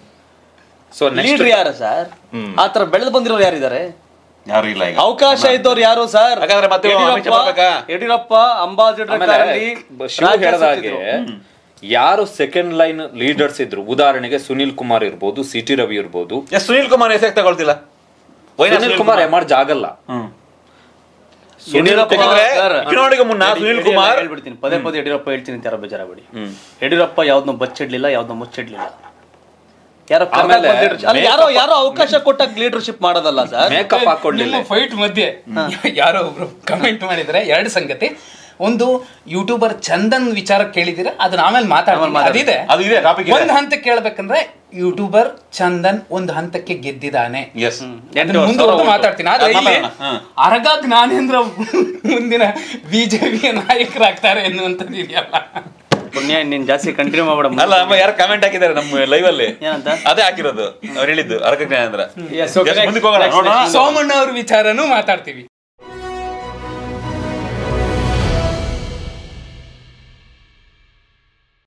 ಸೊ ನೆಕ್ಸ್ಟ್ ಲೀಡ್ರ್ ಯಾರು ಸರ್ ಆತರ ಬೆಳೆದು ಬಂದಿರೋರು ಯಾರಿದ್ದಾರೆ ಯಾರು ಇಲ್ಲ ಈಗ ಅವಕಾಶ ಇದ್ದವ್ರು ಯಾರು ಸರ್ ಹಾಗಾದ್ರೆ ಮತ್ತೆ ಅಮಿತ್ ಶಾ ಬರ್ಬೇಕಾ? ಯಡಿಯೂರಪ್ಪ ಅಂಬಾಸಿಡರ್ ಆಮೇಲೆ ಶಿವ ಹೇಳಿದ ಹಾಗೆ ಯಾರು ಸೆಕೆಂಡ್ ಲೈನ್ ಲೀಡರ್ಸ್ ಇದ್ರು ಉದಾಹರಣೆಗೆ ಸುನಿಲ್ ಕುಮಾರ್ ಇರ್ಬೋದು ಸಿ ಟಿ ರವಿ ಇರ್ಬೋದು ಎಸ್ ಸುನೀಲ್ ಕುಮಾರ್ ಹೆಸರು ತಗೊಳ್ತಿಲ್ಲ Why not Sunil Kumar M R ಜಾಗಲ್ಲ ಹ್ಮ್. ಯಡಿಯೂರಪ್ಪ ಯಾಕಂದ್ರೆ ಸರ್, ಚುನಾವಣೆಗೆ ಮುನ್ನ ಯಡಿ- ಸುನಿಲ್ ಯಡಿ- ಕುಮಾರ್ ಹೇಳ್ಬಿಡ್ತೀನಿ ಪದೇ ಪದೇ ಯಡಿಯೂರಪ್ಪ ಹೇಳ್ತೀನಿ ಅಂತ ಯಾರೋ ಬೇಜಾರಾಗಬೇಡಿ ಯಡಿಯೂರಪ್ಪ ಯಾವ್ದನ್ನೂ ಬಚ್ಚಿಡ್ಲಿಲ್ಲ ಯಾವ್ದನ್ನೂ ಮುಚ್ಚಿಡ್ಲಿಲ್ಲ ಯಾರೋ ಕರ್ನಾಟಕ ಆಮೇಲೆ leadership- ಅಲ್ಲಿ ಯಾರೋ ಯಾರೋ ಅವಕಾಶ ಕೊಟ್ಟಾಗ ಲೀಡರ್ಶಿಪ್ ಮಾಡೋದಲ್ಲ ಸರ್ ಮೇಕಪ್ ಹಾಕೊಂಡಿಲ್ಲ ನಿಮ್ಮ ಫೈಟ್ ಮಧ್ಯೆ ಯಾರೋ ಒಬ್ರು ಕಮೆಂಟ್ ಮಾಡಿದ್ರೆ ಎರಡು ಸಂಗತಿ ಒಂದು ಯೂಟ್ಯೂಬರ್ ಚಂದನ್ ವಿಚಾರ ಕೇಳಿದಿರ ಅದನ್ನ ಆಮೇಲೆ ಮಾತಾಡ್ತೀನಿ ಅದಿದೆ ಅದು ಇದೆ, topic ಇದೆ. ಒಂದ್ ಹಂತಕ್ಕೆ ಕೇಳ್ಬೇಕಂದ್ರೆ ಯೂಟ್ಯೂಬರ್ ಚಂದನ್ ಒಂದು ಹಂತಕ್ಕೆ ಗೆದ್ದಿದ್ದಾನೆ ಎಸ್ ಅದನ್ನ ಮುಂದುವರೆದು ಮಾತಾಡ್ತೀನಿ ಆದ್ರೆ ಅದು ಇಲ್ಲಿ ಮಾತಾಡೋಣ. ಹಾ. ಅರಗ ಜ್ಞಾನೇಂದ್ರ ಮುಂದಿನ ಬಿಜೆಪಿಯ ನಾಯಕರಾಗ್ತಾರೆ ಎನ್ನುವಂಥದ್ದು ಇದೆಯಲ್ಲ ಪುಣ್ಯ ನೀನ್ ಜಾಸ್ತಿ ಕಂಟಿನ್ಯೂ ಮಾಡ್ಬೇಡ ಅಲ್ಲ ಅಮ್ಮ ಯಾರು ಕಮೆಂಟ್ ಹಾಕಿದ್ದಾರೆ ನಮ್ಮ ಲೈವ್ ಅಲ್ಲಿ ಏನಂತ? ಅದೇ ಹಾಕಿರೋದು ಅವ್ರು ಹೇಳಿದ್ದು ಅರಕ ಜ್ಞಾನೇಂದ್ರ Yes, Yes, ಮುಂದಕ್ಕೆ ಹೋಗೋಣ next, ನೋಡೋಣ ಸೋಮಣ್ಣ ಅವ್ರ ವಿಚಾರನೂ ಮಾತಾಡ್ತೀವಿ